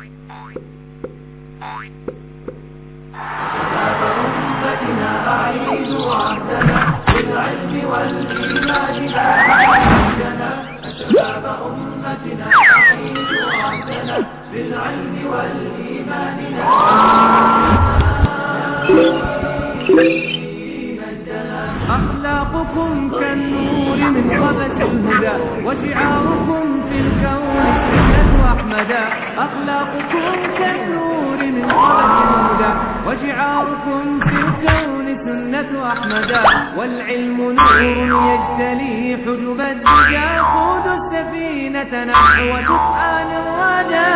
أخلاقكم كالنور من قبس الهدى وشعاركم في الكون سنة أحمدا أخلاقكم كالنور من قبس الهدى وشعاركم في الكون سنة أحمدا والعلم نور يجتلي حجب الدجى يقود السفينة نحو سؤال الردى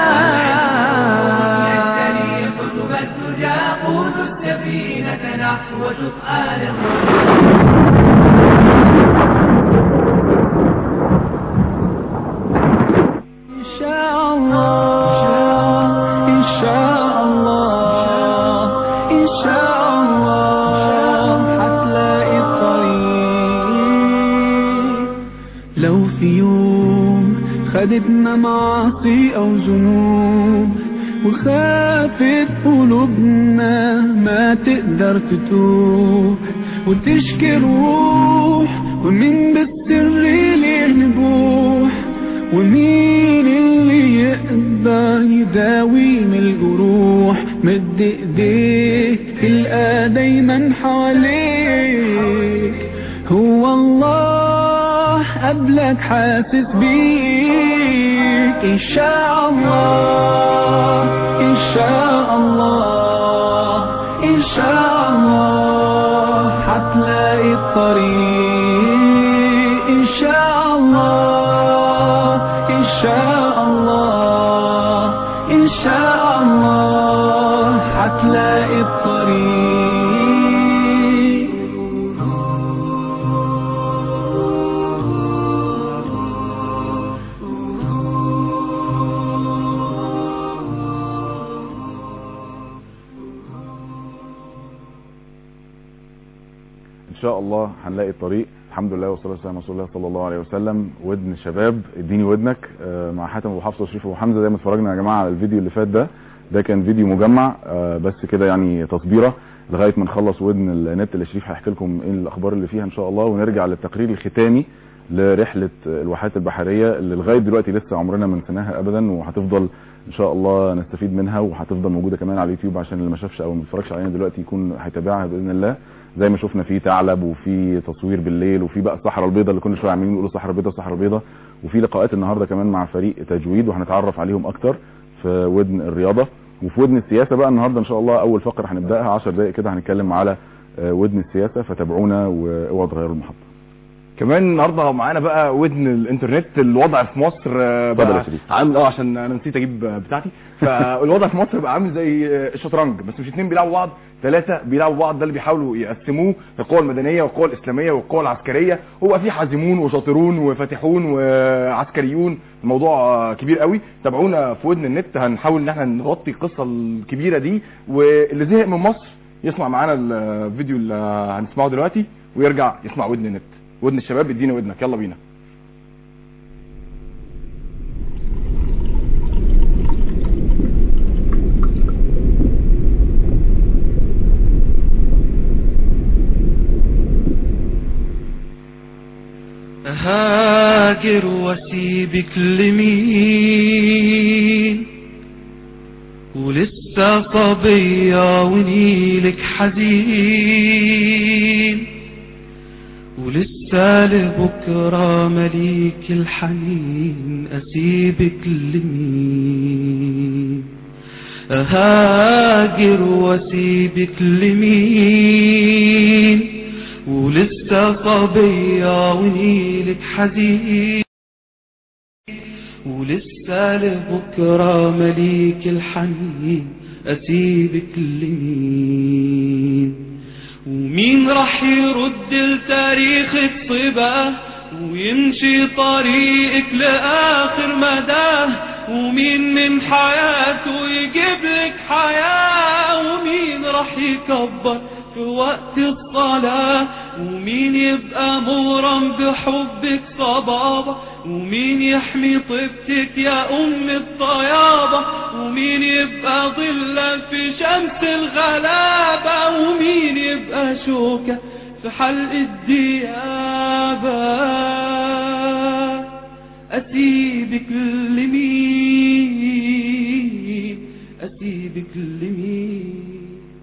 يجتلي حجب الدجى يقود السفينة نحو سؤال الردى إن شاء الله إن شاء الله إن شاء الله هتلاقي الطريق لو في يوم خدتنا معاصي أو ذنوب وخافت قلوبنا ما تقدر تتوب وتشكي روح ومين بالسر ليه نبوح ومين اللي يقدر يداوي من الجروح مد ايديك تلقى دايما حواليك هو الله قبلك حاسس بيك ان شاء الله ان شاء الله ان شاء الله هتلاقي الطريق ان شاء الله ان شاء الله ان شاء الله هتلاقي الطريق ان شاء الله هنلاقي الطريق الحمد لله والصلاه والسلام على رسول الله صلى الله عليه وسلم ودن شباب اديني ودنك آه، مع حاتم ابو حفصه وشريف ابو حمزه زي ما اتفرجنا يا جماعه على الفيديو اللي فات ده ده كان فيديو مجمع آه، بس كده يعني تصبيره لغايه ما نخلص ودن النت اللي شريف هيحكي لكم ايه الاخبار اللي فيها ان شاء الله ونرجع للتقرير الختامي لرحله الواحات البحريه اللي لغايه دلوقتي لسه عمرنا ما نسيناها ابدا وهتفضل ان شاء الله نستفيد منها وهتفضل موجوده كمان على اليوتيوب عشان اللي ما شافش او ما اتفرجش علينا دلوقتي يكون هيتابعها باذن الله زي ما شفنا في ثعلب وفي تصوير بالليل وفي بقى الصحراء البيضاء اللي كل شويه عمالين يقولوا صحراء بيضاء صحراء بيضاء وفي لقاءات النهارده كمان مع فريق تجويد وهنتعرف عليهم اكتر في ودن الرياضه وفي ودن السياسه بقى النهارده ان شاء الله اول فقره هنبداها 10 دقائق كده هنتكلم على آه، ودن السياسه فتابعونا واوعوا تغيروا المحطه كمان النهارده معانا بقى ودن الانترنت الوضع في مصر آه، اتفضل يا بقى شريف. عامل اه عشان انا نسيت اجيب آه، بتاعتي فالوضع في مصر بقى عامل زي آه، الشطرنج بس مش اتنين بيلعبوا بعض ثلاثة بيلعبوا بعض ده اللي بيحاولوا يقسموه القوى المدنية والقوى الإسلامية والقوى العسكرية هو في حازمون وشاطرون وفاتحون وعسكريون الموضوع آه، كبير قوي تابعونا في ودن النت هنحاول ان احنا نغطي القصة الكبيرة دي واللي زهق من مصر يسمع معانا الفيديو اللي هنسمعه دلوقتي ويرجع يسمع ودن النت ودن الشباب ادينا ودنك يلا بينا هاجر واسيبك لمين ولسه صبية ونيلك حزين ولسه لبكرة مليك الحنين أسيبك لمين أهاجر واسيبك لمين ولسه صبية ونيلك حزين ولسه لبكرة مليك الحنين أسيبك لمين ومين راح يرد لتاريخك صباه ويمشي طريقك لآخر مداه ومين من حياته يجيب لك حياة ومين راح يكبر في وقت الصلاة ومين يبقى مغرم بحبك صبابة ومين يحمي طيبتك يا أم الطيابة ومين يبقى ظلا في شمس الغلابة ومين يبقى شوكة في حلق الديابة أسيبك لمين أسيبك لمين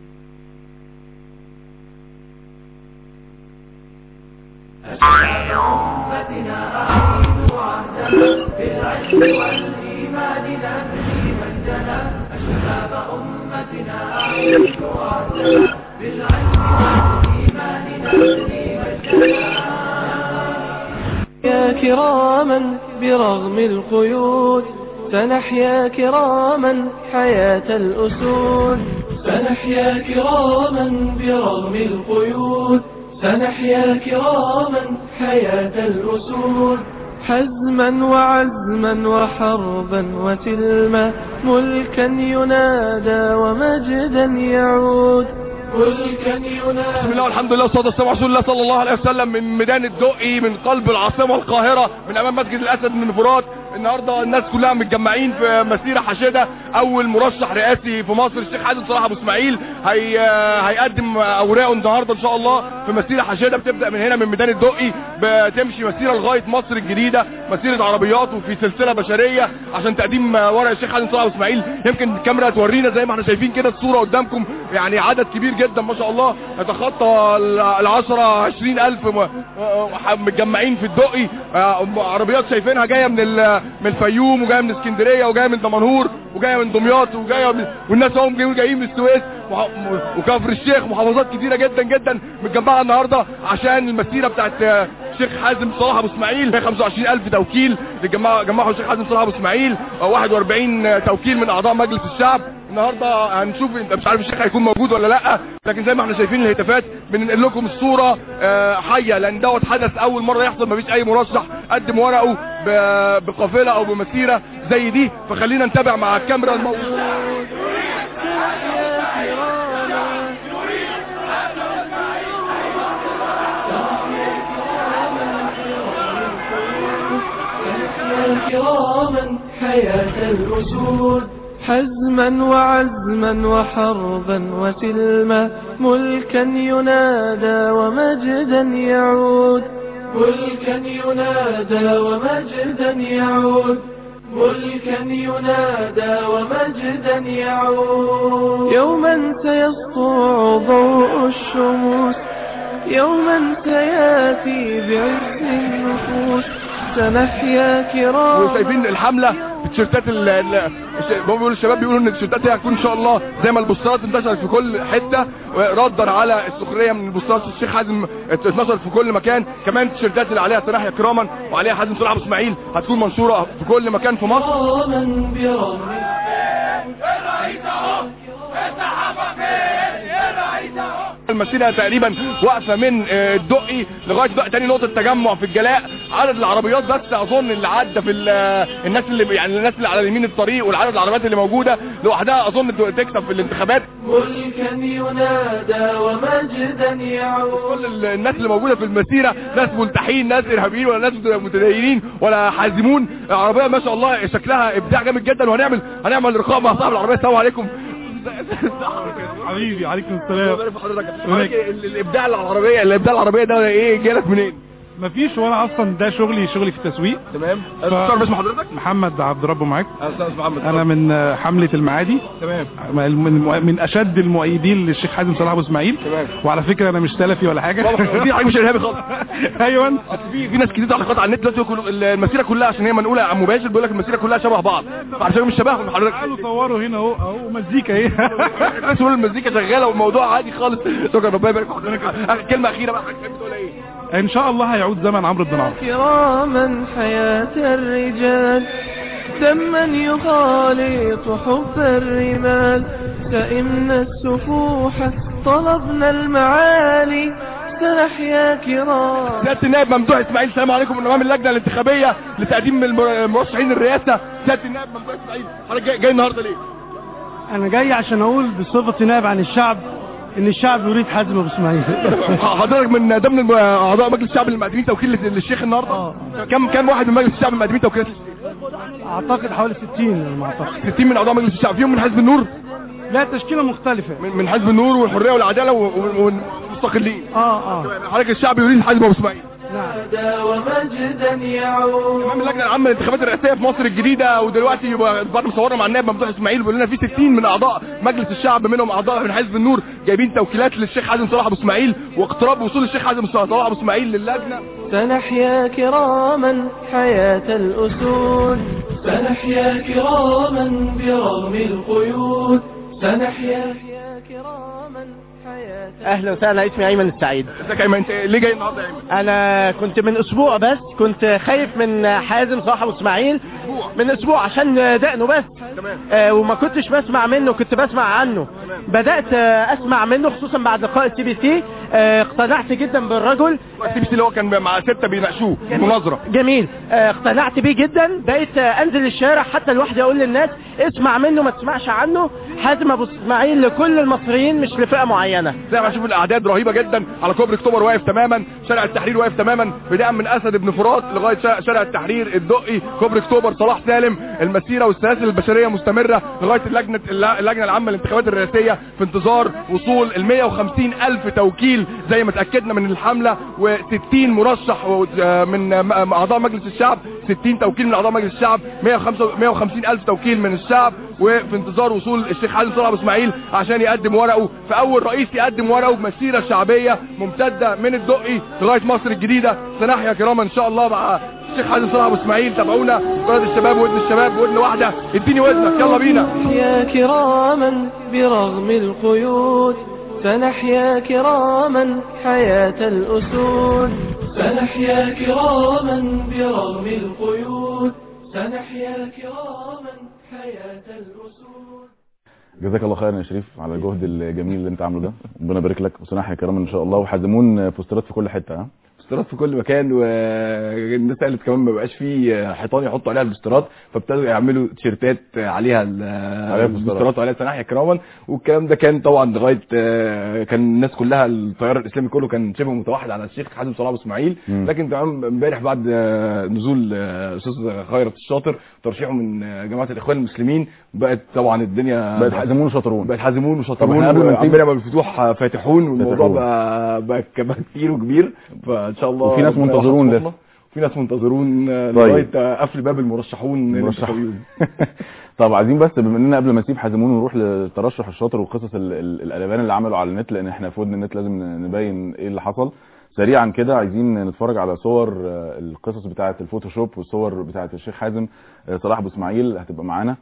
يا كراما برغم القيود سنحيا كراما حياة الأسود سنحيا كراما برغم القيود سنحيا كراما حياة الأسود حزما وعزما وحربا وسلما ملكا ينادى ومجدا يعود ملكا ينادى بسم الله والحمد لله والصلاه والسلام على رسول الله صلى الله عليه وسلم من ميدان الدقي من قلب العاصمه القاهره من امام مسجد الاسد من فرات النهارده الناس كلها متجمعين في مسيره حشده اول مرشح رئاسي في مصر الشيخ حازم صلاح ابو اسماعيل هي هيقدم اوراقه النهارده ان شاء الله في مسيره حشده بتبدا من هنا من ميدان الدقي بتمشي مسيره لغايه مصر الجديده مسيره عربيات وفي سلسله بشريه عشان تقديم ورق الشيخ حازم صلاح ابو اسماعيل يمكن الكاميرا تورينا زي ما احنا شايفين كده الصوره قدامكم يعني عدد كبير جدا ما شاء الله يتخطى ال 10 20 الف م- متجمعين في الدقي آه، عربيات شايفينها جايه من ال- من الفيوم وجايه من اسكندريه وجايه من دمنهور وجايه من دمياط وجايه من والناس هم جايين جايين من السويس وح- وكفر الشيخ محافظات كتيره جدا جدا متجمعه النهارده عشان المسيره بتاعت آه، الشيخ حازم صلاح ابو اسماعيل 25000 توكيل اللي جمعوا جمعوا الشيخ حازم صلاح ابو اسماعيل آه، 41 توكيل من اعضاء مجلس الشعب النهارده هنشوف انت مش عارف الشيخ هيكون موجود ولا لا لكن زي ما احنا شايفين الهتافات بننقل لكم الصوره آه، حيه لان دوت حدث اول مره يحصل مفيش اي مرشح قدم ورقه ب- بقافله او بمسيره زي دي فخلينا نتابع مع الكاميرا الموجوده كراما حياة الأسود حزما وعزما وحربا وسلما ملكا ينادى ومجدا يعود ملكا ينادى ومجدا يعود ملكا ينادى ومجدا يعود يوما سيسطع ضوء الشموس يوما سياتي بعز النفوس سنحيا كراما وشايفين الحمله التيشيرتات ال- ال- الش- هم بيقولوا الشباب بيقولوا ان التيشيرتات دي هتكون ان شاء الله زي ما البوسترات انتشرت في كل حته ردا على السخريه من البوسترات الشيخ حازم اتنشرت في كل مكان كمان التيشيرتات اللي عليها سلاح كراما وعليها حازم صلاح ابو اسماعيل هتكون منشوره في كل مكان في مصر كراما برغم المسيره تقريبا واقفه من آه، الدقي لغايه بقى تاني نقطه تجمع في الجلاء عدد العربيات بس اظن اللي عدى في ال- آه، الناس اللي يعني الناس اللي على يمين الطريق والعدد العربيات اللي موجوده لوحدها اظن تكسب في الانتخابات ملكا ينادى ومجدا يعود كل ال- الناس اللي موجوده في المسيره ناس ملتحين ناس ارهابيين ولا ناس متدينين ولا حازمون العربيه ما شاء الله شكلها ابداع جامد جدا وهنعمل هنعمل لقاء مع صاحب العربيه السلام عليكم حبيبي عليكم السلام بارك في حضرتك حضرتك ال- الابداع العربيه الابداع العربيه ده ايه جالك منين مفيش وانا اصلا ده شغلي شغلي في التسويق تمام استفسر باسم حضرتك محمد عبد ربه معاك استاذ محمد انا من آه، حمله المعادي تمام من من اشد المؤيدين للشيخ حازم صلاح ابو اسماعيل تمام. وعلى فكره انا مش سلفي ولا حاجه واضح دي حاجه مش ارهابي خالص ايوه اصل في في ناس كتير تعليقات على النت دلوقتي يقولوا المسيره كلها عشان هي منقوله عن مباشر بيقول لك المسيره كلها شبه بعض فعشان مش شبههم حضرتك تعالوا صوروا هنا اهو اهو مزيكا اهي الناس يقولوا المزيكا شغاله والموضوع عادي خالص شكرا ربنا يبارك في حضرتك آخر كلمه اخيره بقى حضرتك تحب تقول ايه ان شاء الله هيعود زمن عمرو بن عمرو كراما حياة الرجال دما يخالط حب الرمال سئمنا السفوح طلبنا المعالي سنحيا كرام سياده النائب ممدوح اسماعيل السلام عليكم من امام اللجنه الانتخابيه لتقديم المر- المرشحين الرئاسه سياده النائب ممدوح اسماعيل حضرتك جاي, جاي النهارده ليه؟ انا جاي عشان اقول بصفتي نائب عن الشعب ان الشعب يريد حازم ابو اسماعيل حضرتك من ضمن الم- اعضاء مجلس الشعب المقدمين توكيل لل- للشيخ النهارده كم كم واحد من مجلس الشعب المقدمين توكيلات للشيخ؟ اعتقد حوالي 60 على ما اعتقد 60 من اعضاء مجلس الشعب فيهم من حزب النور لا تشكيله مختلفه من من حزب النور والحريه والعداله و- و- والمستقلين اه اه حضرتك الشعب يريد حازم ابو اسماعيل ومجدا يعود امام اللجنه العامه للانتخابات الرئاسيه في مصر الجديده ودلوقتي يبقى بعد ما صورنا مع النائب ممدوح اسماعيل بيقول لنا في 60 من اعضاء مجلس الشعب منهم اعضاء من حزب النور جايبين توكيلات للشيخ حازم صلاح ابو اسماعيل واقتراب وصول الشيخ حازم صلاح ابو اسماعيل للجنه سنحيا كراما حياة الأسود سنحيا كراما برغم القيود سنحيا كراما حياة اهلا وسهلا اسمي ايمن السعيد ازيك يا ايمن انت ليه جاي النهارده يا ايمن انا كنت من اسبوع بس كنت خايف من حازم صلاح ابو اسماعيل من اسبوع عشان دقنه بس تمام آه وما كنتش بسمع منه كنت بسمع عنه بدات آه اسمع منه خصوصا بعد لقاء السي بي سي آه اقتنعت جدا بالرجل السي بي سي اللي هو كان مع سته بيناقشوه مناظره جميل آه اقتنعت بيه جدا بقيت آه انزل الشارع حتى لوحدي اقول للناس اسمع منه ما تسمعش عنه حازم ابو اسماعيل لكل المصريين مش لفئه معينه زي ما اشوف الاعداد رهيبه جدا على كوبري اكتوبر واقف تماما شارع التحرير واقف تماما بدايه من اسد بن فرات لغايه شا- شارع التحرير الدقي كوبري اكتوبر صلاح سالم المسيره والسلاسل البشريه مستمره لغايه اللجنه اللجنه العامه للانتخابات الرئاسيه في انتظار وصول ال 150 الف توكيل زي ما اتاكدنا من الحمله و60 مرشح و- آه، من آه، اعضاء مجلس الشعب 60 توكيل من اعضاء مجلس الشعب 105 150 الف توكيل من الشعب وفي انتظار وصول الشيخ حازم صلاح ابو اسماعيل عشان يقدم ورقه فاول رئيس يقدم ورقه بمسيره شعبيه ممتده من الدقي لغايه مصر الجديده سنحيا كراما ان شاء الله مع الشيخ حازم صلاح ابو اسماعيل تابعونا بلد الشباب ودن الشباب ودن واحده اديني ودنك يلا بينا سنحيا كراما برغم القيود سنحيا كراما حياة الأسود سنحيا كراما برغم القيود سنحيا كراما حياة الأسود جزاك الله خيرا يا شريف على الجهد الجميل اللي انت عامله ده ربنا يبارك لك وسنحيا كرما ان شاء الله وحازمون بوسترات في كل حته ها بوسترات في كل مكان والناس قالت كمان ما بقاش فيه حيطان يحطوا عليها البوسترات فابتدوا يعملوا تيشيرتات عليها ال- عليها البوسترات. البوسترات وعليها سناحيا كراما والكلام ده كان طبعا لغايه آه، كان الناس كلها التيار الاسلامي كله كان شبه متوحد على الشيخ حازم صلاح ابو اسماعيل مم. لكن تمام امبارح بعد آه، نزول آه، استاذ خيرت الشاطر ترشيحه من آه، جماعه الاخوان المسلمين بقت طبعا الدنيا بقت حازمون وشاطرون بقت حازمون وشاطرون طب احنا قبل ما نسيب- وعمنا بالفتوح فاتحون والموضوع فاتحون. بقى بقى بقى كتير وكبير فان شاء الله وفي ناس ربنا منتظرون يحفظنا. لسه. وفي ناس منتظرون آه، طيب. لغايه آه، قفل باب المرشحون المرشح. للانتخابيون. طب عايزين بس بما اننا قبل ما نسيب حازمون ونروح للترشح الشاطر والقصص ال- ال- القلبان اللي عملوا على النت لان احنا في ودن النت لازم نبين ايه اللي حصل سريعا كده عايزين نتفرج على صور آه، القصص بتاعه الفوتوشوب والصور بتاعه الشيخ حازم آه، صلاح ابو اسماعيل هتبقى معانا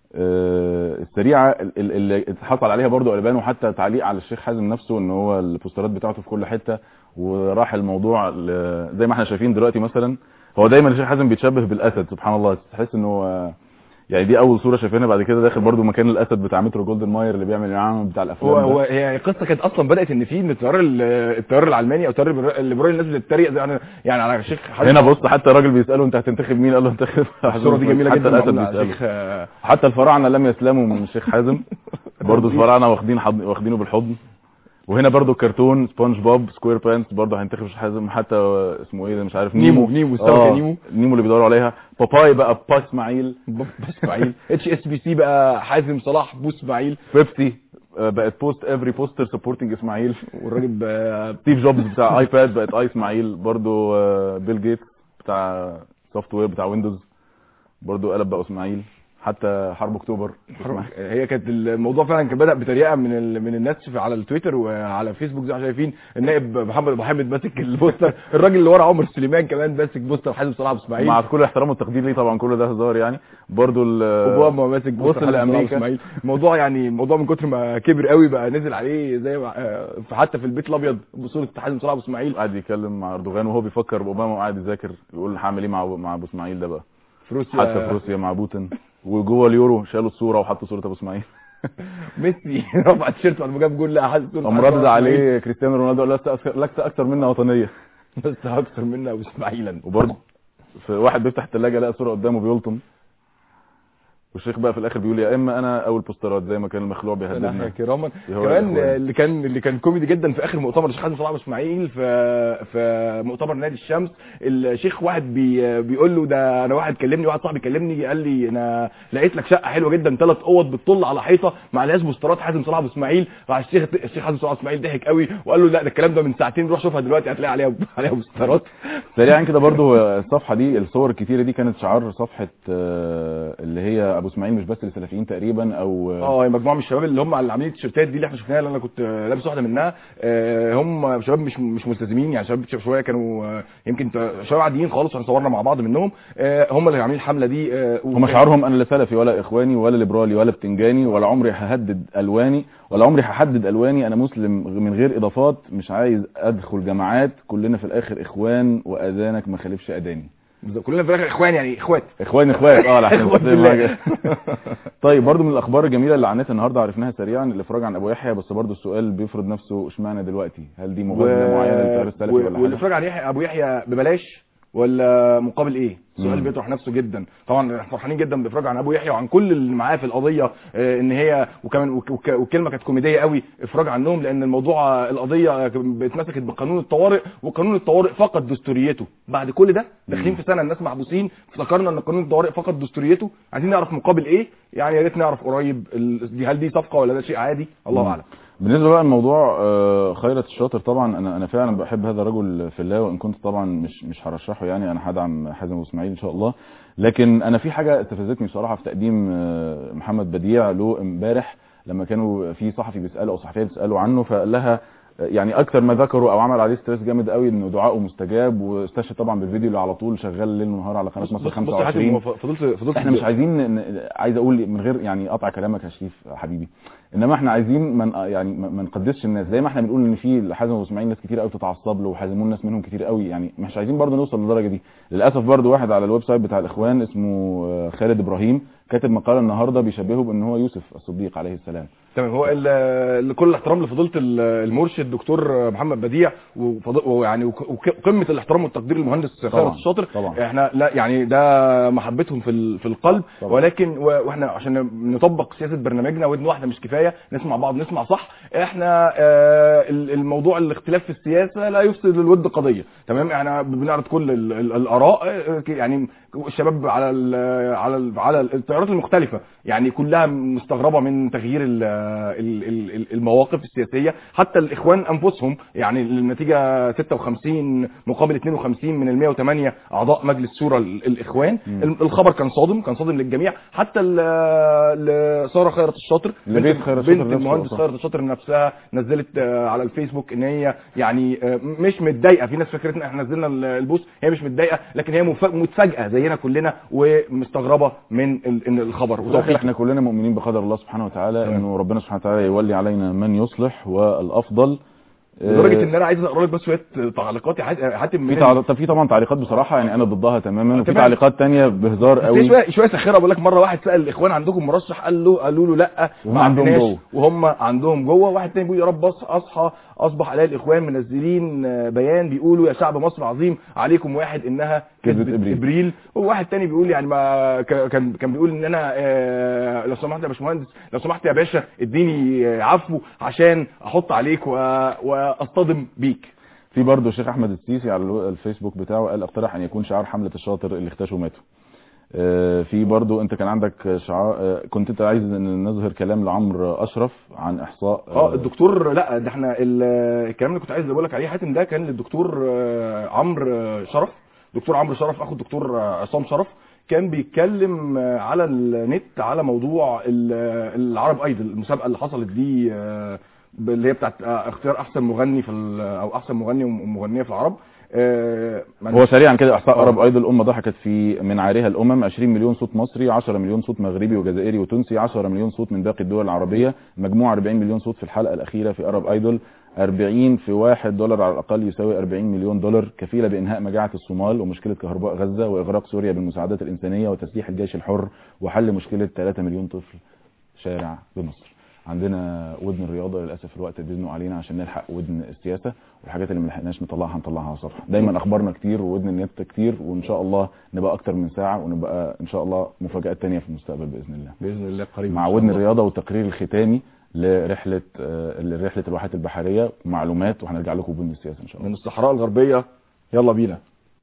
آه، السريعه ال- ال- اللي اتحصل عليها برضو قلبان وحتى تعليق على الشيخ حازم نفسه ان هو البوسترات بتاعته في كل حته وراح الموضوع ل- زي ما احنا شايفين دلوقتي مثلا هو دايما الشيخ حازم بيتشبه بالاسد سبحان الله تحس ان هو يعني دي اول صوره شايفينها بعد كده داخل برضو مكان الاسد بتاع مترو جولدن ماير اللي بيعمل العام بتاع الافلام هو ده. هو هي القصه كانت اصلا بدات ان في ان التيار ال- التيار العلماني او التيار الليبرالي الليبرالي الناس بتتريق زي يعني يعني على الشيخ حازم هنا بص حتى الراجل بيساله انت هتنتخب مين قال له انتخب الصوره دي جميله حتى جدا الاسد معمولة على بيساله الشيخ آه، حتى الفراعنه لم يسلموا من الشيخ حازم برضو الفراعنه واخدين حض... واخدينه بالحضن وهنا برضو الكرتون سبونج بوب سكوير بانس برضو هينتخب الشيخ حازم حتى اسمه ايه ده مش عارف نيمو، نيمو نيمو، السمكة آه، نيمو. نيمو اللي بيدوروا عليها باباي بقى با اسماعيل بس اسماعيل اتش اس بي سي بقى حازم صلاح بو اسماعيل بيبسي آه، بقت بوست افري بوستر سبورتنج اسماعيل والراجل بقى ستيف جوبز بتاع ايباد بقت اي اسماعيل برضو آه، بيل جيتس بتاع سوفت وير بتاع ويندوز برضو قلب بقى اسماعيل حتى حرب اكتوبر هي كانت الموضوع فعلا كان بدا بتريقه من ال... من الناس في على التويتر وعلى فيسبوك زي ما شايفين النائب محمد ابو حامد ماسك البوستر الراجل اللي ورا عمر سليمان كمان ماسك بوستر حازم صلاح ابو اسماعيل مع كل احترام والتقدير ليه طبعا كل ده هزار يعني برضو ال اوباما ماسك بوستر وصل حازم صلاح أبو لامريكا اسماعيل الموضوع يعني الموضوع من كتر ما كبر قوي بقى نزل عليه زي ما آه، حتى في البيت الابيض بصوره حازم صلاح ابو اسماعيل قاعد يتكلم مع اردوغان وهو بيفكر باوباما وقاعد يذاكر يقول هعمل ايه مع مع ابو اسماعيل ده بقى في روسيا حتى في روسيا مع بوتين وجوه اليورو شالوا الصوره وحطوا صوره ابو اسماعيل ميسي رفع التيشيرت بعد ما جاب جول لقى حازم صورة قام حازم ردد صلاح أبو عليه كريستيانو رونالدو قال له لست أكثر- لست اكثر منا وطنيه إسماعيل. بس اكتر منا ابو اسماعيل وبرضه في واحد بيفتح الثلاجه لقى صوره قدامه بيلطم والشيخ بقى في الاخر بيقول يا اما انا او البوسترات زي ما كان المخلوع نحيا بيهددنا كراما هو كمان الإخوان. اللي كان اللي كان كوميدي جدا في اخر مؤتمر الشيخ حسن صلاح أبو اسماعيل في في مؤتمر نادي الشمس الشيخ واحد بي بيقول له ده انا واحد كلمني واحد صاحبي كلمني قال لي انا لقيت لك شقه حلوه جدا ثلاث اوض بتطل على حيطه مع لهاش بوسترات حازم صلاح ابو اسماعيل راح الشيخ الشيخ حازم صلاح ابو اسماعيل ضحك قوي وقال له لا ده الكلام ده من ساعتين روح شوفها دلوقتي هتلاقي عليها عليها بوسترات سريعا كده برضو الصفحه دي الصور الكتيره دي كانت شعار صفحه آه، اللي هي ابو اسماعيل مش بس للسلفيين تقريبا او آه، اه هي مجموعه من الشباب اللي هم اللي عاملين التيشيرتات دي اللي احنا شفناها اللي انا كنت آه، لابس واحده منها آه، هم شباب مش مش ملتزمين يعني شباب شويه كانوا آه، يمكن ت- شباب عاديين خالص احنا صورنا مع بعض منهم آه، هم اللي عاملين الحمله دي آه، هم شعارهم انا لا سلفي ولا اخواني ولا ليبرالي ولا بتنجاني ولا عمري ههدد الواني ولا عمري هحدد الواني انا مسلم من غير اضافات مش عايز ادخل جماعات كلنا في الاخر اخوان واذانك ما خالفش اذاني كلنا في الاخر اخوان يعني اخوات اخوان اخوات اه لحسن إخوات تسلم بالله. حاجة. طيب برضو من الاخبار الجميله اللي عنتها النهارده عرفناها سريعا الافراج عن ابو يحيى بس برضو السؤال بيفرض نفسه اشمعنى دلوقتي هل دي مغازله معينه للتيار السلفي ولا حاجه والافراج عن يحيى ابو يحيى ببلاش ولا مقابل ايه السؤال مم. بيطرح نفسه جدا طبعا احنا فرحانين جدا بافراج عن ابو يحيى وعن كل اللي معاه في القضيه آه، ان هي وكمان وك- وك- والكلمه كانت كوميديه قوي افراج عنهم لان الموضوع آه، القضيه اتمسكت بقانون الطوارئ وقانون الطوارئ فقد دستوريته بعد كل ده داخلين في سنه الناس محبوسين افتكرنا ان قانون الطوارئ فقد دستوريته عايزين نعرف مقابل ايه يعني يا ريت نعرف قريب ال- دي هل دي صفقه ولا ده شيء عادي الله مم. اعلم بالنسبه بقى لموضوع آه، خيرت الشاطر طبعا انا انا فعلا بحب هذا الرجل في الله وان كنت طبعا مش مش هرشحه يعني انا هدعم حازم ابو اسماعيل ان شاء الله لكن انا في حاجه استفزتني بصراحه في تقديم آه، محمد بديع له امبارح لما كانوا في صحفي بيساله او صحفيه بتساله عنه فقال لها آه، يعني اكتر ما ذكروا او عمل عليه ستريس جامد قوي انه دعائه مستجاب واستشهد طبعا بالفيديو اللي على طول شغال ليل ونهار على قناه مصر بص- بص يا حاتم، 25 هو فضلت فضلت احنا مش عايزين ن- ن- عايز اقول من غير يعني قطع كلامك يا شريف حبيبي انما احنا عايزين من يعني ما ما نقدسش الناس زي ما احنا بنقول ان في حازم ابو اسماعيل ناس كتير قوي بتتعصب له وحازمون ناس منهم كتير قوي يعني مش عايزين برضه نوصل للدرجه دي للاسف برضه واحد على الويب سايت بتاع الاخوان اسمه آه، خالد ابراهيم كاتب مقاله النهارده بيشبهه بان هو يوسف الصديق عليه السلام تمام هو ال- ال- كل الاحترام لفضيله ال- المرشد دكتور محمد بديع وفض- ويعني وك- وك- وقمه الاحترام والتقدير للمهندس خالد طبعاً، الشاطر طبعاً. احنا لا يعني ده محبتهم في ال- في القلب طبعاً. ولكن و- واحنا عشان نطبق سياسه برنامجنا ودن واحده مش كفايه نسمع بعض نسمع صح احنا آه، ال- الموضوع الاختلاف في السياسه لا يفسد الود قضيه تمام احنا بنعرض كل ال- ال- الاراء آه، يعني الشباب على ال على ال على التيارات المختلفه يعني كلها مستغربه من تغيير ال ال ال المواقف السياسيه حتى الاخوان انفسهم يعني النتيجه 56 مقابل 52 من ال 108 اعضاء مجلس شورى ال- الاخوان مم. الخبر كان صادم كان صادم للجميع حتى ال- ال- ساره خيرت الشاطر لبيت بنت- خيرت الشاطر بنت نفسه المهندس أصلاً. خيرت الشاطر نفسها نزلت آه، على الفيسبوك ان هي يعني آه، مش متضايقه في ناس فكرت ان احنا نزلنا ال- البوست هي مش متضايقه لكن هي مف- متفاجئه زينا كلنا ومستغربه من ال- ان الخبر وفي الآخر وتوفيق احنا كلنا مؤمنين بقدر الله سبحانه وتعالى تمام. انه ربنا سبحانه وتعالى يولي علينا من يصلح والافضل لدرجه آه، ان انا عايز اقرا لك بس شويه تعليقات يا حات- حاتم في من- تعليق طب في طبعا تعليقات بصراحه يعني انا ضدها تماما وفي تمام. تعليقات تانية بهزار بس هي قوي شويه شويه ساخره بقول لك مره واحد سال الاخوان عندكم مرشح قال له قالوا له لا وهم ما عندهم عندناش جوه. وهم عندهم جوه واحد تاني بيقول يا رب أص- اصحى اصبح الاقي الاخوان منزلين آه، بيان بيقولوا يا شعب مصر عظيم عليكم واحد انها كذبة كذبة إبريل. ابريل وواحد تاني بيقول يعني ما ك- كان كان بيقول ان انا آه، لو سمحت يا باشمهندس لو سمحت يا باشا اديني آه، عفو عشان احط عليك و- واصطدم بيك في برضه الشيخ احمد السيسي على الو- الفيسبوك بتاعه قال اقترح ان يكون شعار حمله الشاطر اللي اختشوا ماتوا آه، في برضه انت كان عندك شعار آه، كنت انت عايز ان نظهر كلام لعمرو اشرف عن احصاء اه الدكتور لا ده احنا ال- الكلام اللي كنت عايز اقول لك عليه حاتم ده كان للدكتور آه، عمرو آه، شرف دكتور عمرو شرف اخو الدكتور آه، عصام شرف كان بيتكلم آه، على النت على موضوع ال- آه، العرب ايدل المسابقه اللي حصلت دي آه، اللي هي بتاعت آه، اختيار احسن مغني في ال- او احسن مغني ومغنيه في العرب آه، هو سريعا كده احصاء آه. ارب ايدل الامه ضحكت في من عارها الامم 20 مليون صوت مصري 10 مليون صوت مغربي وجزائري وتونسي 10 مليون صوت من باقي الدول العربيه مجموع 40 مليون صوت في الحلقه الاخيره في ارب ايدل 40 في 1 دولار على الاقل يساوي 40 مليون دولار كفيله بانهاء مجاعه الصومال ومشكله كهرباء غزه واغراق سوريا بالمساعدات الانسانيه وتسليح الجيش الحر وحل مشكله 3 مليون طفل شارع بمصر عندنا ودن الرياضه للاسف الوقت بيزنق علينا عشان نلحق ودن السياسه والحاجات اللي ما لحقناش نطلعها هنطلعها على الصفحه دايما اخبارنا كتير وودن النت كتير وان شاء الله نبقى اكتر من ساعه ونبقى ان شاء الله مفاجات تانية في المستقبل باذن الله باذن الله قريب مع ودن الرياضه والتقرير الختامي لرحله آه، لرحله الواحات البحريه ومعلومات وهنرجع لكم بودن السياسه ان شاء الله من الصحراء الغربيه يلا بينا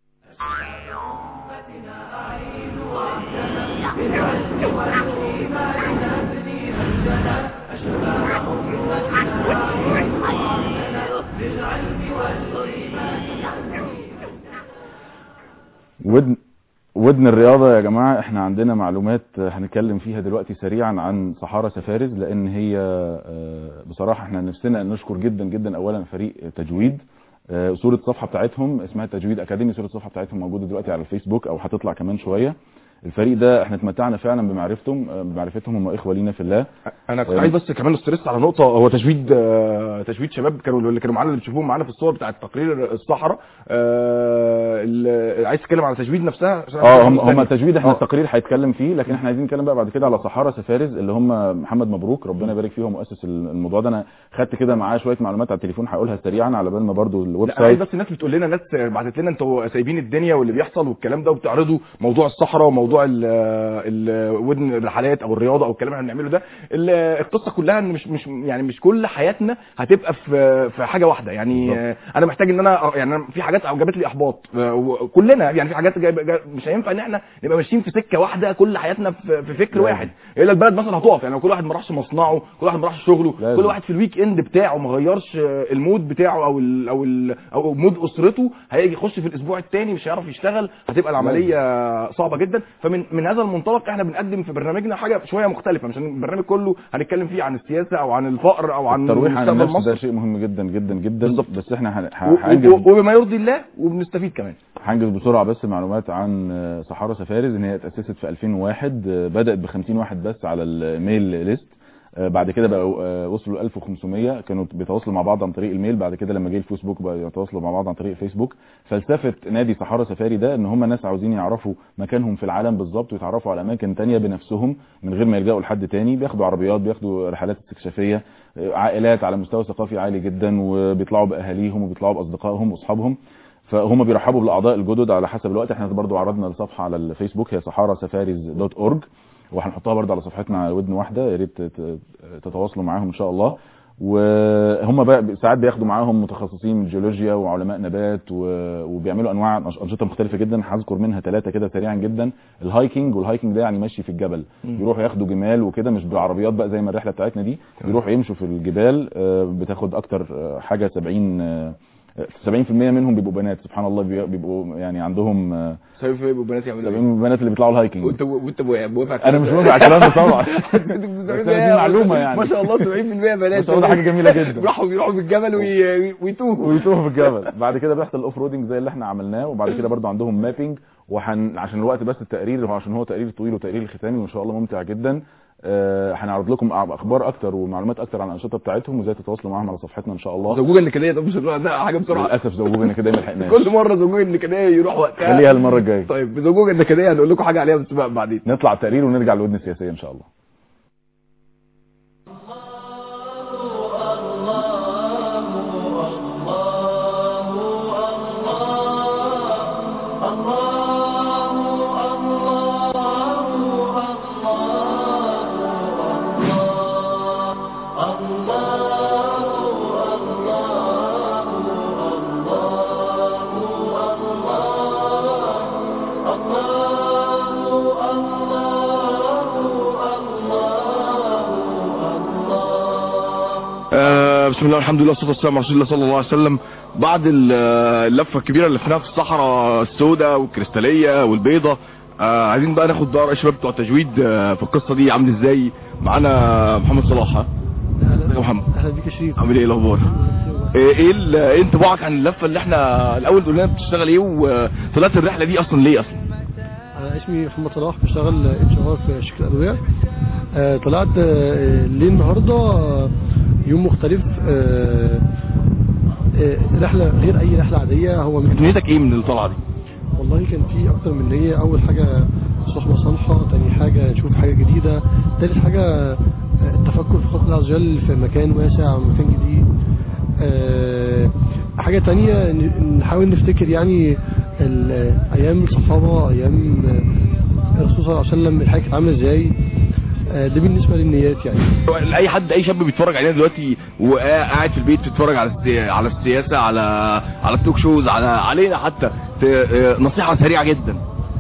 ودن ودن الرياضة يا جماعة احنا عندنا معلومات هنتكلم فيها دلوقتي سريعا عن صحارى سفارز لان هي آه، بصراحة احنا نفسنا ان نشكر جدا جدا اولا فريق تجويد آه، صورة الصفحة بتاعتهم اسمها تجويد اكاديمي صورة الصفحة بتاعتهم موجودة دلوقتي على الفيسبوك او هتطلع كمان شوية الفريق ده احنا اتمتعنا فعلا بمعرفتهم آه، بمعرفتهم هم اخوة لينا في الله انا كنت آه. عايز بس كمان استرس على نقطه هو تجويد آه، تجويد شباب كانوا اللي كانوا معانا اللي بتشوفوهم معانا في الصور بتاعت تقرير الصحراء آه، اللي- عايز تتكلم على تجويد نفسها عشان أنا اه مش هم مستني. هم التجويد احنا آه. التقرير هيتكلم فيه لكن احنا عايزين نتكلم بقى بعد كده على صحارى سفارز اللي هم محمد مبروك ربنا يبارك فيه هو مؤسس الموضوع ده انا خدت كده معاه شويه معلومات على التليفون هقولها سريعا على بال ما برضو الويب لا انا عايز سايت بس الناس بتقول لنا ناس بعتت لنا انتوا سايبين الدنيا واللي بيحصل والكلام ده وبتعرضوا موضوع الصحراء وموضوع ال ال ودن الرحلات او الرياضه او الكلام اللي احنا بنعمله ده ال- القصه كلها ان مش مش يعني مش كل حياتنا هتبقى في في حاجه واحده يعني بالظبط. آه، انا محتاج ان انا يعني أنا في حاجات جابت لي احباط آه، وكلنا يعني في حاجات جايب جايب مش هينفع ان احنا نبقى ماشيين في سكه واحده كل حياتنا في في فكر لازم. واحد الا البلد مثلا هتقف يعني لو كل واحد ما راحش مصنعه كل واحد ما راحش شغله لازم. كل واحد في الويك اند بتاعه ما غيرش آه، المود بتاعه او ال او ال او مود اسرته هيجي يخش في الاسبوع الثاني مش هيعرف يشتغل هتبقى العمليه صعبه جدا فمن من هذا المنطلق احنا بنقدم في برنامجنا حاجه شويه مختلفه مش البرنامج كله هنتكلم فيه عن السياسه او عن الفقر او عن الترويح عن مستقبل النفس ده مصر شيء مهم جدا جدا جدا بالظبط. بس احنا هن- ه- و- و- هنجز وبما يرضي الله وبنستفيد كمان هنجز بسرعه بس معلومات عن آه، صحارى سفارز ان هي اتاسست في 2001 آه، بدات ب 50 واحد بس على الميل ليست آه، بعد كده بقوا آه، وصلوا ل 1500 كانوا بيتواصلوا مع بعض عن طريق الميل بعد كده لما جه الفيسبوك بقى يتواصلوا مع بعض عن طريق الفيسبوك فلسفه نادي صحارى سفاري ده ان هم ناس عاوزين يعرفوا مكانهم في العالم بالظبط ويتعرفوا على اماكن تانية بنفسهم من غير ما يلجأوا لحد تاني بياخدوا عربيات بياخدوا رحلات استكشافيه آه، عائلات على مستوى ثقافي عالي جدا وبيطلعوا باهاليهم وبيطلعوا باصدقائهم واصحابهم فهم بيرحبوا بالاعضاء الجدد على حسب الوقت احنا برضو عرضنا الصفحه على الفيسبوك هي صحارى سفاريز دوت اورج وهنحطها برضو على صفحتنا على ودن واحده يا ريت تت- تتواصلوا معاهم ان شاء الله وهم بقى ساعات بياخدوا معاهم متخصصين من الجيولوجيا وعلماء نبات و- وبيعملوا انواع أنش- انشطه مختلفه جدا هذكر منها ثلاثه كده سريعا جدا الهايكنج والهايكنج ده يعني ماشي في الجبل بيروحوا ياخدوا جمال وكده مش بالعربيات بقى زي ما الرحله بتاعتنا دي بيروحوا يمشوا في الجبال آه، بتاخد اكتر آه، حاجه 70 آه، 70% منهم بيبقوا بنات سبحان الله بي- بيبقوا يعني عندهم آه، سايف بنات يعملوا 70 من البنات اللي بيطلعوا الهايكنج وانت وانت موافق انا مش موافق على الكلام ده طبعا بس دي معلومة يعني. ما شاء الله 70% بنات ما شاء الله، ده حاجة جميلة جدا. راحوا بيروحوا بالجبل وي- ويتوهوا ويتوهوا في الجبل بعد كده بيحصل الاوف رودنج زي اللي احنا عملناه وبعد كده برضه عندهم مابينج وحن عشان الوقت بس التقرير هو عشان هو تقرير طويل وتقرير ختامي وان شاء الله ممتع جدا آه، هنعرض لكم اخبار اكتر ومعلومات اكتر عن الانشطه بتاعتهم وازاي تتواصلوا معاهم على صفحتنا ان شاء الله زوجوجة النكدية طب مش هنروح ده حاجة بسرعة للاسف زوجونا كده ما لحقناش كل مرة زوجوجة النكدية يروح وقتها خليها المره الجايه طيب زوجوجة النكدية هنقول لكم حاجة عليها بس بقى بعدين نطلع التقرير ونرجع للودن السياسيه ان شاء الله آه بسم الله والحمد لله والصلاه والسلام على رسول الله صلى الله عليه وسلم بعد ال- آه، اللفه الكبيره اللي لفناها في الصحراء السوداء والكريستاليه والبيضه آه عايزين بقى ناخد بقى رأي الشباب بتوع التجويد آه في القصه دي عامل ازاي معانا محمد صلاح ها ازيك يا محمد اهلا بيك يا شريف عامل ايه الاخبار ايه ايه ال- إيه انطباعك عن اللفه اللي احنا الاول قلنا بتشتغل ايه وطلعت الرحله دي اصلا ليه اصلا انا اسمي محمد صلاح بشتغل اتش ار في شركه الادويه آه، طلعت آه، ليه النهارده آه، يوم مختلف آه، آه، رحله غير اي رحله عاديه هو من نيتك ايه من الطلعه دي والله كان في اكتر من نيه اول حاجه صحبه صالحه تاني حاجه نشوف حاجه جديده تالت حاجه آه، التفكر في خلق الله عز وجل في مكان واسع ومكان جديد آه، حاجة تانية ن- نحاول نفتكر يعني ال- أيام الصحابة أيام آه، الرسول صلى الله عليه وسلم الحياة كانت عاملة إزاي آه، ده بالنسبة للنيات يعني اي حد اي شاب بيتفرج علينا دلوقتي وقاعد في البيت بيتفرج على السي... على السياسه على على التوك شوز على علينا حتى ت... آه، نصيحه سريعه جدا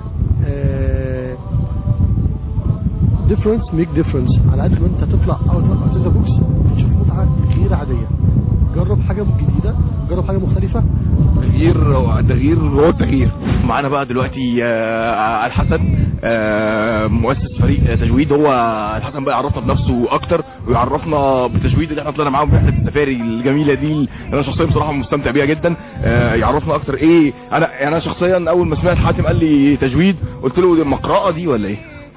ديفرنس ميك ديفرنس على قد ما انت تطلع اول مره اوت ذا بوكس تشوف متعه غير عاديه جرب حاجه جديده جرب حاجه مختلفه تغيير تغيير هو التغيير معانا بقى دلوقتي آه، الحسن آه، مؤسس فريق تجويد هو الحسن بقى يعرفنا بنفسه اكتر ويعرفنا بالتجويد اللي احنا طلعنا معاهم رحله السفاري الجميله دي اللي انا شخصيا بصراحه مستمتع بيها جدا آه، يعرفنا اكتر ايه انا يعني انا شخصيا اول ما سمعت حاتم قال لي تجويد قلت له دي المقرأه دي ولا ايه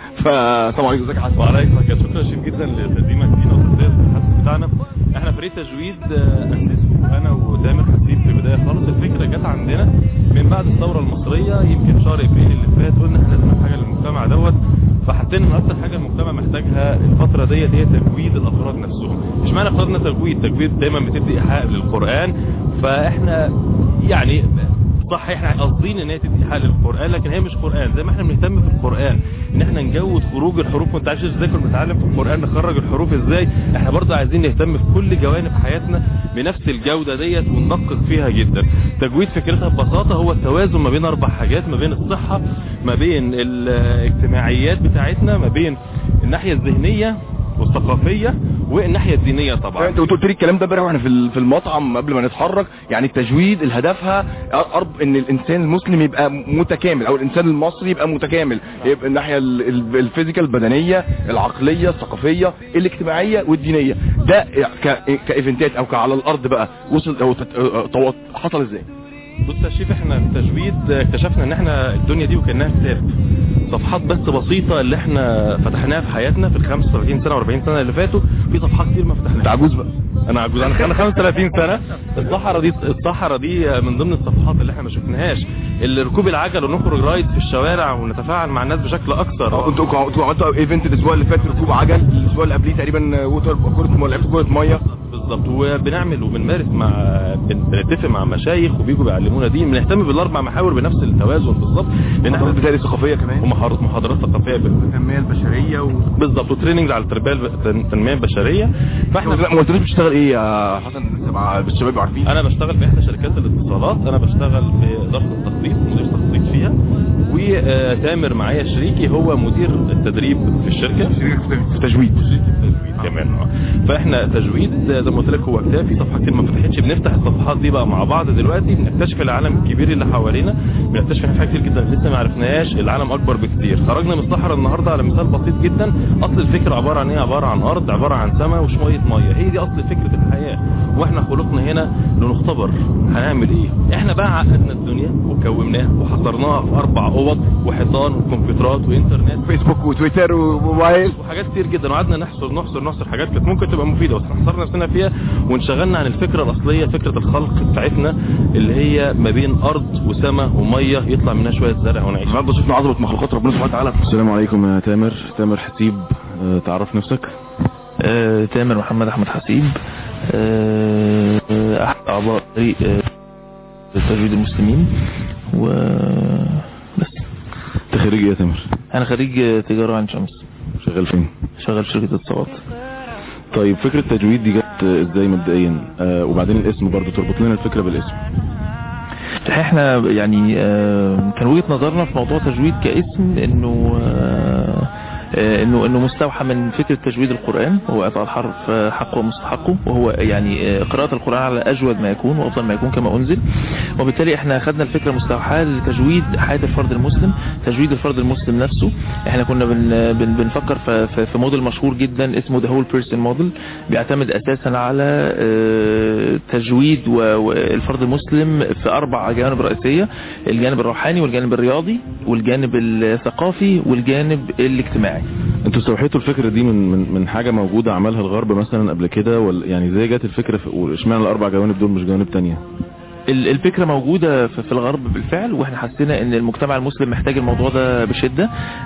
فطبعا عليكم ازيك يا حاتم وعليك بركات شكرا شيف جدا لتقديمك لينا وتقدير الحدث بتاعنا احنا فريق تجويد آه، اسسه انا وتامر حسيب في البدايه خالص الفكره جت عندنا من بعد الثوره المصريه يمكن شهر ابريل اللي فات قلنا احنا لازم نعمل حاجه للمجتمع دوت فحسينا ان اكتر حاجه المجتمع محتاجها الفتره ديت هي تجويد الافراد نفسهم مش معنى افرادنا تجويد تجويد دايما بتدي ايحاء للقران فاحنا يعني صح احنا قاصدين ان هي تدي حل للقران لكن هي مش قران زي ما احنا بنهتم في القران ان احنا نجود خروج الحروف وانت عارف ازاي كنا بنتعلم في القران نخرج الحروف ازاي احنا برضه عايزين نهتم في كل جوانب حياتنا بنفس الجوده ديت وندقق فيها جدا تجويد فكرتها ببساطه هو التوازن ما بين اربع حاجات ما بين الصحه ما بين الاجتماعيات بتاعتنا ما بين الناحيه الذهنيه والثقافيه والناحيه الدينيه طبعا انت قلت لي الكلام ده امبارح واحنا في ال- في المطعم قبل ما نتحرك يعني التجويد الهدفها أرب ان الانسان المسلم يبقى متكامل او الانسان المصري يبقى متكامل يبقى الناحيه ال- ال- الفيزيكال البدنيه العقليه الثقافيه الاجتماعيه والدينيه ده ك- كايفنتات او كعلى الارض بقى وصل او تت- طو- حصل ازاي بص يا شيف احنا في التجويد اكتشفنا ان احنا الدنيا دي وكانها كتاب صفحات بس بسيطة اللي احنا فتحناها في حياتنا في ال 35 سنة و40 سنة اللي فاتوا في صفحات كتير ما فتحناهاش انت عجوز بقى انا عجوز انا انا 35 سنة الصحراء دي الصحراء دي من ضمن الصفحات اللي احنا ما شفناهاش اللي ركوب العجل ونخرج رايد في الشوارع ونتفاعل مع الناس بشكل اكثر انتوا انتوا عملتوا ايفنت الاسبوع اللي فات ركوب عجل الاسبوع اللي قبليه تقريبا ووتر كره لعبت كره ميه بالظبط وبنعمل وبنمارس مع بن- بنتفق مع مشايخ وبيجوا بيعلمونا دين بنهتم بالاربع محاور بنفس التوازن بالظبط لان احنا بتاعي ثقافيه كمان ومحاضرات محاضرات ثقافيه بال- التنميه البشريه و... بالظبط وتريننج على التربيه الب- التنميه البشريه فاحنا لا ما قلتليش بتشتغل ايه يا حسن مع الشباب عارفين انا بشتغل في احدى شركات الاتصالات انا بشتغل في اداره التخطيط مدير تخطيط فيها وتامر معايا شريكي هو مدير التدريب في الشركه في تجويد كمان اه فاحنا تجويد زي ما قلت لك هو كتاب في صفحات كتير ما فتحتش بنفتح الصفحات دي بقى مع بعض دلوقتي بنكتشف العالم الكبير اللي حوالينا بنكتشف ان في حاجات كتير جدا لسه ما عرفناهاش العالم اكبر بكتير خرجنا من الصحراء النهارده على مثال بسيط جدا اصل الفكره عباره عن ايه عباره عن ارض عباره عن سماء وشويه ميه هي دي اصل فكره الحياه واحنا خلقنا هنا لنختبر هنعمل ايه احنا بقى عقدنا الدنيا وكوناها وحصرناها في اربع اوض وحيطان وكمبيوترات وانترنت فيسبوك وتويتر وموبايل وحاجات كتير جدا وقعدنا نحصر نحصر نحصر حاجات كانت ممكن تبقى مفيده بس حصرنا نفسنا فيها وانشغلنا عن الفكره الاصليه فكره الخلق بتاعتنا اللي هي ما بين ارض وسماء وميه يطلع منها شويه زرع ونعيش النهارده شفنا عظمه مخلوقات ربنا سبحانه وتعالى السلام عليكم يا تامر تامر حسيب آه، تعرف نفسك آه، تامر محمد احمد حسيب آه، آه، احد اعضاء فريق آه، تجويد المسلمين و بس انت خريج ايه يا تامر انا خريج آه، تجاره عين شمس شغال فين شغال في شركه اتصالات طيب فكرة التجويد دي جت ازاي مبدئيا آه وبعدين الاسم برضو تربط لنا الفكرة بالاسم احنا يعني آه، كان وجهة نظرنا في موضوع تجويد كاسم انه آه، آه، انه انه مستوحى من فكره تجويد القران وهو اعطاء الحرف آه، حقه ومستحقه وهو يعني آه، قراءه القران على اجود ما يكون وافضل ما يكون كما انزل وبالتالي احنا خدنا الفكره مستوحاه لتجويد حياه الفرد المسلم تجويد الفرد المسلم نفسه احنا كنا بن بن بنفكر في, في, في موديل مشهور جدا اسمه ذا هول بيرسون موديل بيعتمد اساسا على آه، تجويد و- والفرد المسلم في اربع جوانب رئيسيه الجانب الروحاني والجانب الرياضي والجانب الثقافي والجانب الاجتماعي انتوا استوحيتوا الفكرة دي من من من حاجة موجودة عملها الغرب مثلا قبل كده ولا يعني ازاي جت الفكرة في واشمعنى الاربع جوانب دول مش جوانب تانية ال- الفكرة موجودة في في الغرب بالفعل واحنا حسينا ان المجتمع المسلم محتاج الموضوع ده بشدة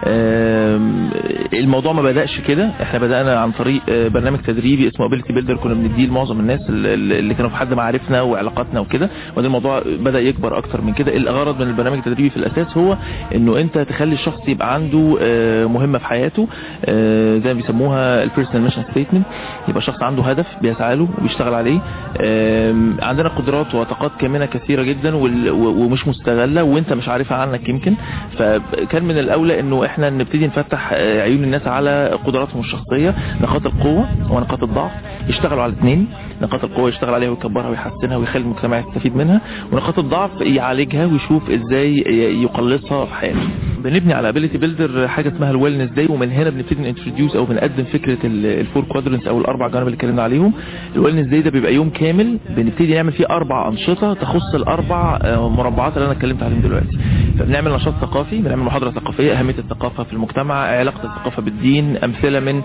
آم، الموضوع ما بدأش كده احنا بدأنا عن طريق آه، برنامج تدريبي اسمه ابيلتي بيلدر كنا بنديه لمعظم الناس اللي اللي كانوا في حد معارفنا وعلاقاتنا وكده وبعدين الموضوع بدأ يكبر اكتر من كده الغرض من البرنامج التدريبي في الاساس هو انه انت تخلي الشخص يبقى عنده آه، مهمة في حياته آه، زي ما بيسموها البيرسونال ميشن ستيتمنت يبقى شخص عنده هدف بيسعى له وبيشتغل عليه آم، عندنا قدرات وطاقات كامنة كثيرة جدا وال- و- ومش مستغلة وانت مش عارفها عنك يمكن فكان من الاولى انه احنا نبتدي نفتح آه، عيون الناس على قدراتهم الشخصية نقاط القوة ونقاط الضعف يشتغلوا على الاثنين نقاط القوة يشتغل عليها ويكبرها ويحسنها ويخلي المجتمع يستفيد منها ونقاط الضعف يعالجها ويشوف ازاي ي- يقلصها في حياته بنبني على ابيليتي بيلدر حاجه اسمها الويلنس داي ومن هنا بنبتدي ننتروديوس او بنقدم فكره الفور كوادرنتس او الاربع جوانب اللي اتكلمنا عليهم الويلنس داي ده بيبقى يوم كامل بنبتدي نعمل فيه اربع انشطه تخص الاربع آه، مربعات اللي انا اتكلمت عليهم دلوقتي فبنعمل نشاط ثقافي بنعمل محاضره ثقافيه اهميه الثقافه في المجتمع علاقه الثقافه بالدين امثله من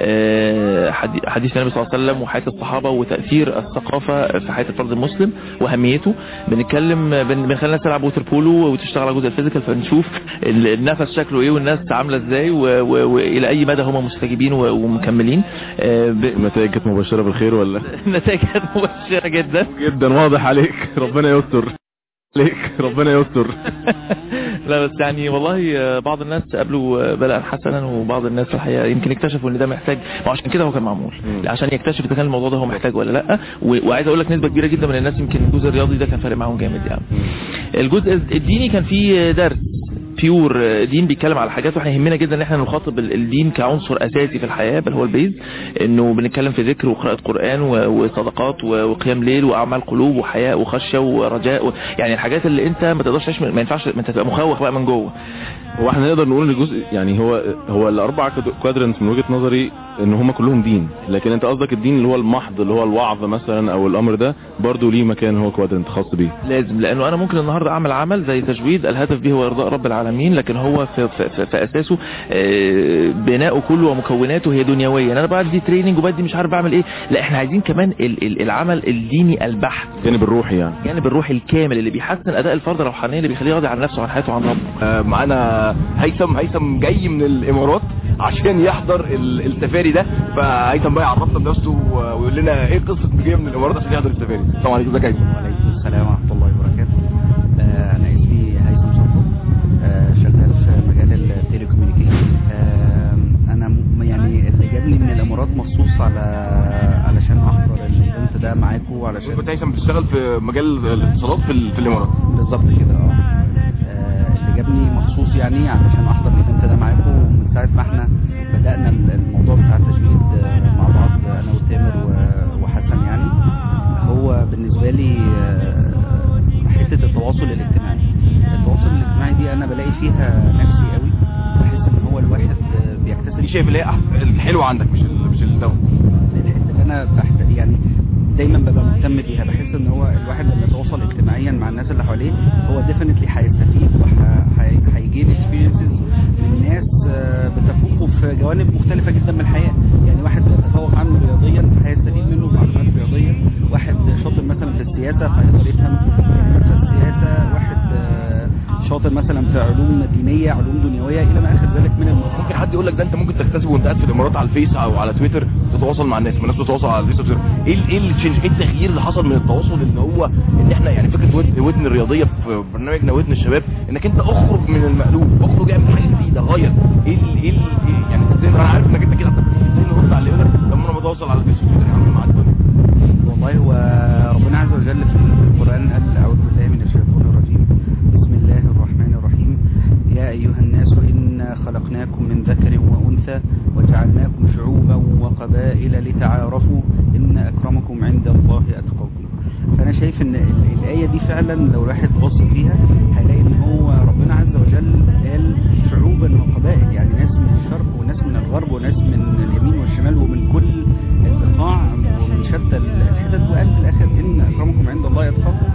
آه، حدي- حديث النبي صلى الله عليه وسلم وحياه الصحابه وتاثير الثقافه في حياه الفرد المسلم واهميته بنتكلم بن- بنخلي الناس تلعب ووتر بولو وتشتغل على جزء الفيزيكال فنشوف ال- النفس شكله ايه والناس عامله ازاي و- و- والى اي مدى هم مستجيبين و- ومكملين آه، ب- النتائج كانت مبشره بالخير ولا النتائج كانت مبشره جدا جدا واضح عليك ربنا يستر عليك ربنا يستر لا بس يعني والله آه، بعض الناس قابلوا آه، بلاء حسنا وبعض الناس الحقيقه يمكن اكتشفوا ان ده محتاج وعشان كده هو كان معمول عشان يكتشف اذا كان الموضوع ده هو محتاج ولا لا و- وعايز اقول لك نسبه كبيره جدا من الناس يمكن الجزء الرياضي ده كان فارق معاهم جامد يعني الجزء الديني كان فيه درس بيور دين بيتكلم على حاجات واحنا يهمنا جدا ان احنا نخاطب ال- الدين كعنصر اساسي في الحياه بل هو البيز انه بنتكلم في ذكر وقراءه قران و- وصدقات و- وقيام ليل واعمال قلوب وحياء وخشيه ورجاء و... يعني الحاجات اللي انت ما تقدرش تعيش من- ما ينفعش ما انت تبقى مخوخ بقى من جوه هو احنا نقدر نقول ان الجزء يعني هو هو الاربع كوادرنتس من وجهه نظري ان هم كلهم دين لكن انت قصدك الدين اللي هو المحض اللي هو الوعظ مثلا او الامر ده برضه ليه مكان هو كوادرنت خاص بيه لازم لانه انا ممكن النهارده اعمل عمل زي تجويد الهدف به هو ارضاء رب العالمين لكن هو في, في, في, في اساسه آه، بناؤه كله ومكوناته هي دنيويه انا بدي تريننج وبدي مش عارف بعمل ايه لا احنا عايزين كمان ال- ال- العمل الديني البحت الجانب الروحي يعني الجانب الروحي الكامل اللي بيحسن اداء الفرد الروحاني اللي بيخليه راضي عن نفسه وعن حياته وعن ربه آه، معانا هيثم هيثم جاي من الامارات عشان يحضر ال- السفاري ده فهيثم بقى يعرفنا بنفسه و- ويقول لنا ايه قصه انه جاي من الامارات عشان يحضر السفاري السلام عليكم ازيك يا هيثم وعليكم السلام ورحمة الله وبركاته آه، أنا اسمي هيثم صفو آه، شغال في مجال التليكوميونيكيشن آه، أنا م- يعني اللي جابني من الإمارات مخصوص على علشان أحضر الإيفنت ده معاكم وعلشان كنت هيثم بتشتغل في مجال الاتصالات في, ال- في الامارات بالظبط كده اه آه، اللي جابني مخصوص يعني علشان أحضر الإيفنت ده معاكم من ساعة ما احنا بدأنا ال- الموضوع بتاع التجويد آه، مع بعض أنا وتامر و- وحسن يعني هو بالنسبة لي آه، حتة التواصل الاجتماعي التواصل الاجتماعي دي أنا بلاقي فيها نفسي قوي بحس إن هو الواحد آه، بيكتسب دي شايف اللي هي أح- الحلوه عندك مش ال- مش الدواء الحته اللي انا بحت يعني دايما ببقى مهتم بيها بحس ان هو الواحد لما يتواصل اجتماعيا مع الناس اللي حواليه هو ديفينتلي هيستفيد وهيجيب اكسبيرينسز من ناس آه، بتفوقه في جوانب مختلفه جدا من الحياه يعني واحد بيتفوق عنه رياضيا هيستفيد منه بمعلومات رياضيه واحد شاطر مثلا في السياسه فهيقدر يفهم مثلا السياسه واحد آه، شاطر مثلا في علوم دينيه علوم دنيويه الى ما اخر ذلك من الموضوع ممكن حد يقول لك ده انت ممكن تكتسبه وانت قاعد في الامارات على الفيس او على تويتر تتواصل مع الناس ما الناس بتتواصل على الفيس وتويتر ايه ال- ايه التشينج ايه التغيير اللي حصل من التواصل ان هو ان احنا يعني فكره ودن, ودن الرياضيه في برنامجنا ودن الشباب انك انت اخرج من المألوف اخرج اعمل حاجه جديده غير ايه ال- ايه ال- إيه يعني زي ما انا عارف انك انت كده ازاي نرد على اللي يقول لك لما انا بتواصل على الفيس وتويتر هعمل معاك والله هو ربنا عز وجل في القرآن قال أعوذ بالله من الشيطان الرجيم بسم الله الرحمن الرحيم يا أيها الناس إنا خلقناكم من ذكر وأنثى وجعلناكم شعوبا وقبائل لتعارفوا إن أكرمكم عند الله أتقاكم فأنا شايف إن ال- الآية دي فعلا لو الواحد بص فيها هيلاقي إن هو ربنا عز وجل قال شعوبا وقبائل يعني ناس من الشرق وناس من الغرب وناس من اليمين والشمال ومن كل البقاع ومن شتى الحتت وقال في الاخر ان اكرمكم عند الله يتقاكم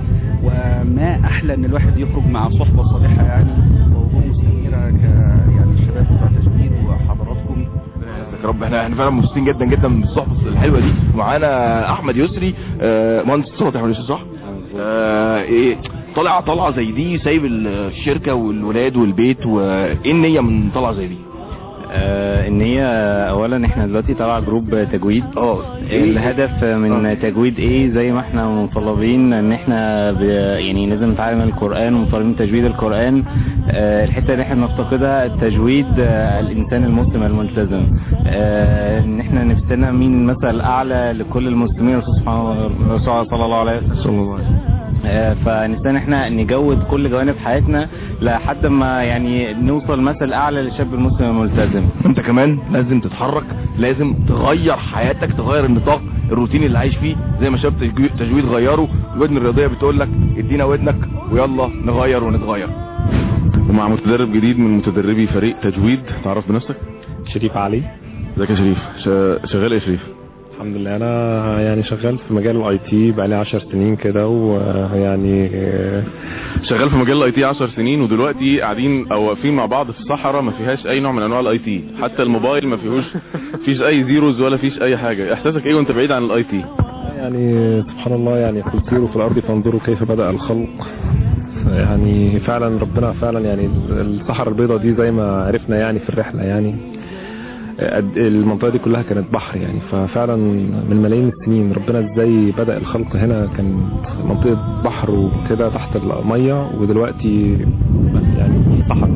وما احلى ان الواحد يخرج مع صحبه صالحه يعني ووجوه مستنيره ك يعني الشباب بتوع تجويد وحضراتكم يا رب احنا احنا فعلا مبسوطين جدا جدا من الصحبه الحلوه دي معانا احمد يسري آه، مهندس اتصالات يا احمد يسري صح؟ آه ايه طالع طلعه زي دي سايب الشركه والولاد والبيت وايه النيه من طلعه زي دي آه ان هي اولا احنا دلوقتي تبع جروب تجويد اه الهدف من آه. تجويد ايه زي ما احنا مطالبين ان احنا ب... يعني لازم نتعلم القران ومطالبين تجويد القران آه الحته اللي احنا بنفتقدها التجويد آه الانسان المسلم الملتزم آه ان احنا نفسنا مين المثل الاعلى لكل المسلمين الرسول سبحانه الرسول صلى الله عليه وسلم آه، فنستنى احنا نجود كل جوانب حياتنا لحد ما يعني نوصل مثل اعلى للشاب المسلم الملتزم انت كمان لازم تتحرك لازم تغير حياتك تغير النطاق الروتين اللي عايش فيه زي ما شباب تجوي- تجويد غيروا الودن الرياضيه بتقول لك ادينا ودنك ويلا نغير ونتغير ومع متدرب جديد من متدربي فريق تجويد تعرف بنفسك شريف علي ازيك يا شريف شا- شغال ايه يا شريف الحمد لله انا يعني شغال في مجال الاي تي بقالي 10 سنين كده ويعني آه، شغال في مجال الاي تي 10 سنين ودلوقتي قاعدين او واقفين مع بعض في الصحراء ما فيهاش اي نوع من انواع الاي تي حتى الموبايل ما فيهوش فيش اي زيروز ولا فيش اي حاجه احساسك ايه وانت بعيد عن الاي تي يعني سبحان الله يعني قل سيروا في الارض فانظروا كيف بدا الخلق يعني فعلا ربنا فعلا يعني الصحراء البيضاء دي زي ما عرفنا يعني في الرحله يعني قد- المنطقه دي كلها كانت بحر يعني ففعلا من ملايين السنين ربنا ازاي بدا الخلق هنا كان منطقه بحر وكده تحت الميه ودلوقتي يعني صحراء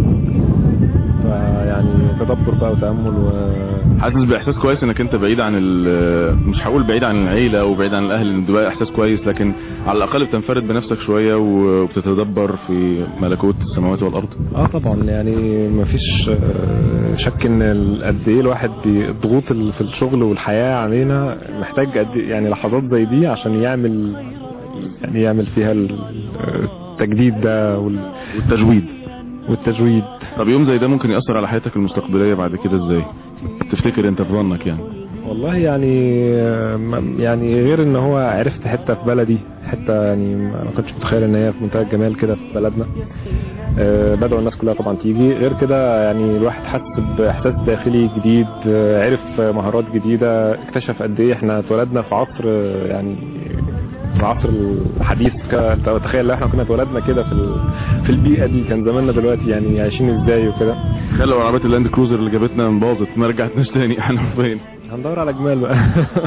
فيعني تدبر بقى وتامل و حاسس باحساس كويس انك انت بعيد عن ال- مش هقول بعيد عن العيله او بعيد عن الاهل ان ده احساس كويس لكن على الاقل بتنفرد بنفسك شويه وبتتدبر في ملكوت السماوات والارض اه طبعا يعني مفيش آه، شك ان ال- قد ايه الواحد بي- الضغوط اللي في الشغل والحياه علينا محتاج قد إيه- يعني لحظات زي دي عشان يعمل يعني يعمل فيها ال- التجديد ده وال- والتجويد والتجويد طب يوم زي ده ممكن ياثر على حياتك المستقبليه بعد كده ازاي تفتكر انت في ظنك يعني والله يعني آه، ما- يعني غير ان هو عرفت حته في بلدي حته يعني ما كنتش متخيل ان هي في منتهى الجمال كده في بلدنا آه، بدأوا الناس كلها طبعا تيجي غير كده يعني الواحد حس باحساس داخلي جديد آه، عرف مهارات جديده اكتشف قد ايه احنا اتولدنا في عصر آه، يعني في العصر الحديث ك- انت تخيل لو احنا كنا اتولدنا كده في ال- في البيئه دي كان زماننا دلوقتي يعني عايشين ازاي وكده تخيل لو عربيات اللاند كروزر اللي جابتنا باظت ما رجعتناش تاني احنا فين هندور على جمال بقى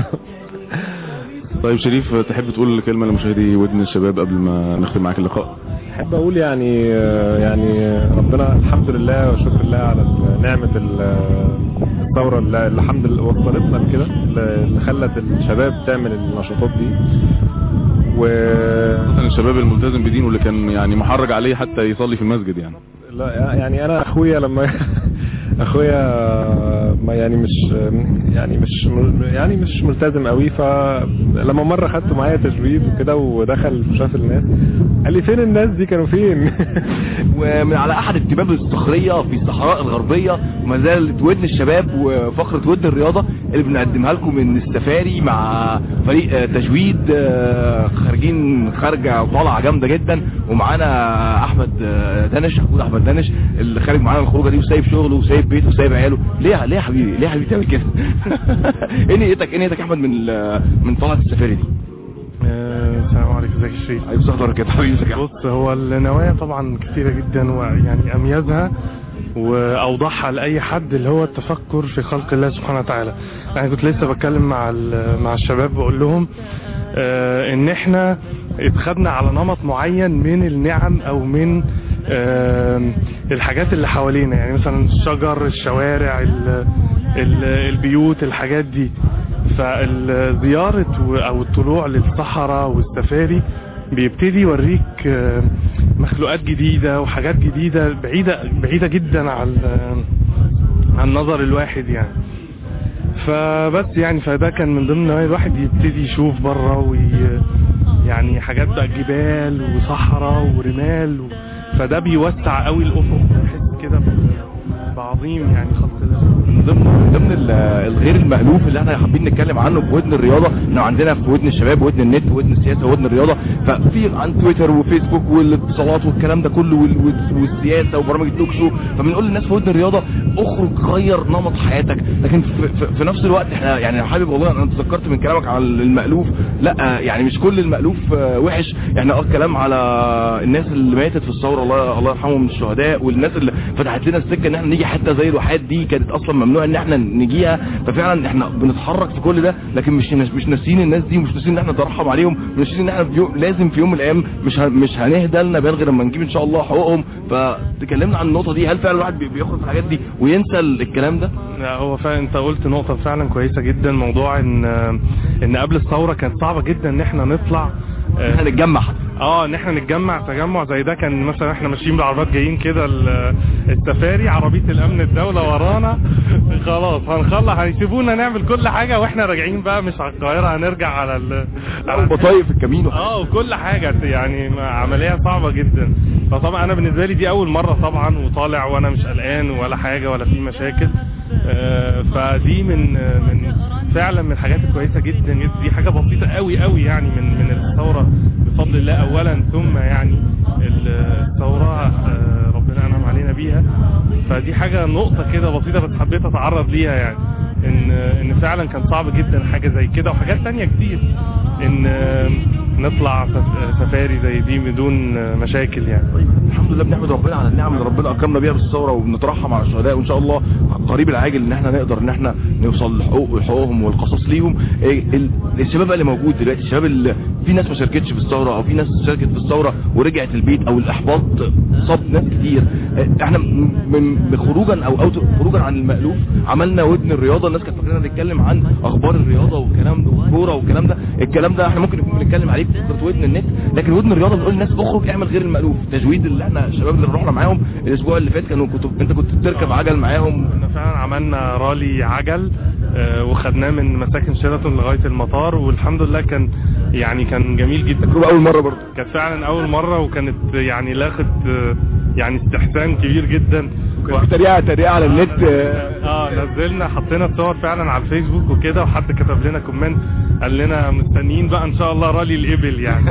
طيب شريف تحب تقول كلمه لمشاهدي ودن الشباب قبل ما نختم معاك اللقاء احب اقول يعني يعني ربنا الحمد لله والشكر لله على نعمه الثوره اللي اللي الحمد لله وصلتنا لكده اللي خلت الشباب تعمل النشاطات دي و خصوصا الشباب الملتزم بدينه اللي كان يعني محرج عليه حتى يصلي في المسجد يعني لا يعني انا اخويا لما اخويا ما يعني مش يعني مش يعني مش ملتزم قوي فلما مره خدته معايا تجويد وكده ودخل وشاف الناس قال لي فين الناس دي كانوا فين ومن على احد التباب الصخريه في الصحراء الغربيه وما زالت ودن الشباب وفقره ودن الرياضه اللي بنقدمها لكم من السفاري مع فريق آه، تجويد آه، خارجين خارجه وطالعه جامده جدا ومعانا احمد آه، دانش اخونا احمد دانش اللي خارج معانا الخروجه دي وسايب شغله وسايب بيته وسايب عياله ليه ليه يا حبيبي ليه يا حبيبي تعمل كده ايه نيتك ايه نيتك يا احمد من ال- من طلعه السفاري دي السلام عليكم ازيك يا شريف ايوه صح كده حبيبي ازيك يا أحمد؟ بص هو النوايا طبعا كثيرة جدا ويعني اميزها واوضحها لاي حد اللي هو التفكر في خلق الله سبحانه وتعالى يعني كنت لسه بتكلم مع ال- مع الشباب بقول لهم آه ان احنا اتخذنا على نمط معين من النعم او من آه الحاجات اللي حوالينا يعني مثلا الشجر الشوارع ال- ال- البيوت الحاجات دي فالزيارة و- او الطلوع للصحراء والسفاري بيبتدي يوريك آه، مخلوقات جديدة وحاجات جديدة بعيدة بعيدة جدا عن عن نظر الواحد يعني فبس يعني فده كان من ضمن نوايا الواحد يبتدي يشوف بره وي يعني حاجات بقى جبال وصحراء ورمال و... فده بيوسع قوي الافق بحس كده ب- بعاطف عظيم يعني خلق الله من ضمن من ضمن ال- الغير المألوف اللي احنا حابين نتكلم عنه في ودن الرياضة انه عندنا في ودن الشباب ودن النت ودن السياسة ودن الرياضة ففي عن تويتر وفيسبوك والاتصالات والكلام ده كله وال- وال- والسياسة وبرامج التوك شو فبنقول للناس في ودن الرياضة اخرج غير نمط حياتك لكن في, في, في نفس الوقت احنا يعني حابب والله انا تذكرت من كلامك على المألوف لا يعني مش كل المألوف آه، وحش يعني اه الكلام على الناس اللي ماتت في الثورة الله الله يرحمهم من الشهداء والناس اللي فتحت لنا السكة ان احنا نيجي حتى زي الواحات دي كانت اصلا ممنوع ان احنا نجيها ففعلا احنا بنتحرك في كل ده لكن مش مش ناسيين الناس دي ومش ناسيين ان احنا نترحم عليهم مش ناسيين ان احنا في يوم لازم في يوم من الايام مش ه- مش هنهدى لنا بال غير لما نجيب ان شاء الله حقوقهم فتكلمنا عن النقطة دي هل فعلا الواحد بي- بيخرج في الحاجات دي وينسى الكلام ده لا هو فعلا انت قلت نقطة فعلا كويسة جدا موضوع ان ان قبل الثورة كانت صعبة جدا ان احنا نطلع احنا نتجمع اه ان احنا نتجمع تجمع زي ده كان مثلا احنا ماشيين بالعربيات جايين كده ال- السفاري عربية الامن الدولة ورانا خلاص هنخلص هيسيبونا نعمل كل حاجة واحنا راجعين بقى مش على القاهرة هنرجع على ال على البطايق في الكمين اه وكل حاجة يعني عملية صعبة جدا فطبعا انا بالنسبة لي دي اول مرة طبعا وطالع وانا مش قلقان ولا حاجة ولا في مشاكل آه، فدي من من فعلا من الحاجات الكويسة جدا جدا دي حاجة بسيطة قوي قوي يعني من من الثورة بفضل الله اولا ثم يعني الثورة آه، ربنا انعم علينا بيها فدي حاجة نقطة كده بسيطة بس حبيت اتعرض ليها يعني ان ان فعلا كان صعب جدا حاجة زي كده وحاجات تانية كتير ان آه، نطلع سف- سفاري زي دي بدون آه، مشاكل يعني الحمد لله بنحمد ربنا على النعم اللي ربنا اكرمنا بيها بالثوره وبنترحم على الشهداء وان شاء الله قريب العاجل ان احنا نقدر ان احنا نوصل لحقوق حقوقهم والقصص ليهم إيه ال- الشباب بقى اللي موجود دلوقتي الشباب اللي في ناس ما شاركتش في الثوره او في ناس شاركت في الثوره ورجعت البيت او الاحباط صاب ناس كتير إيه احنا م- من بخروجا او او خروجا عن المألوف عملنا ودن الرياضه الناس كانت فاكريننا نتكلم عن اخبار الرياضه والكلام ده والكوره والكلام ده الكلام ده احنا ممكن نكون بنتكلم عليه في فكره ودن النت لكن ودن الرياضه بنقول للناس اخرج اعمل غير المألوف تجويد اللي احنا الشباب اللي رحنا معاهم الاسبوع اللي فات كانوا كنت انت كنت بتركب عجل معاهم كنا فعلا عملنا رالي عجل آه، وخدناه من مساكن شيراتون لغايه المطار والحمد لله كان يعني كان جميل جدا تجربه اول مره برضه كانت فعلا اول مره وكانت يعني لاخد آه، يعني استحسان كبير جدا وكان في تريقه تريقه على النت اه نزلنا حطينا الصور فعلا على الفيسبوك وكده وحد كتب لنا كومنت قال لنا مستنيين بقى ان شاء الله رالي الابل يعني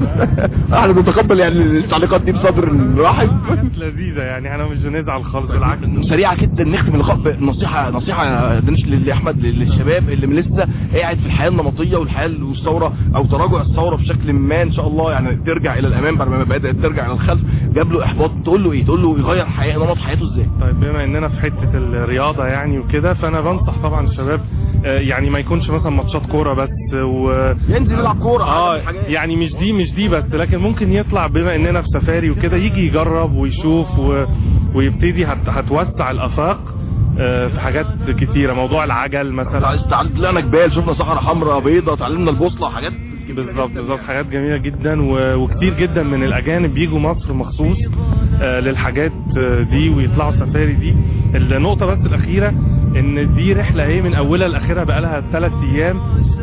احنا بنتقبل يعني التعليقات دي بصدر رحب كانت لذيذه يعني احنا مش بنزعل خالص بالعكس سريعه جدا نختم اللقاء بنصيحه نصيحه دنش لاحمد للشباب اللي من لسه قاعد في الحياه النمطيه والحياه والثوره او تراجع الثوره بشكل ما ان شاء الله يعني ترجع الى الامام بعد ما بدات ترجع الى الخلف جاب له احباط تقول له ايه تقول له يغير حياه نمط حياته ازاي طيب بما اننا في حته الرياضه يعني وكده فانا بنصح طبعا الشباب آه، يعني ما يكونش مثلا ماتشات كوره بس و ينزل يلعب كوره اه يعني مش دي مش دي بس لكن ممكن يطلع بما اننا في سفاري وكده يجي يجرب ويشوف و... ويبتدي هت... هتوسع الافاق آه، في حاجات كتيره موضوع العجل مثلا طلعنا جبال شفنا صحراء حمراء بيضاء اتعلمنا البوصله حاجات بالظبط بالظبط حاجات جميله جدا و... وكتير جدا من الاجانب بيجوا مصر مخصوص آه، للحاجات آه، دي ويطلعوا سفاري دي النقطه بس الاخيره ان دي رحله ايه من اولها لاخرها بقى لها ثلاث ايام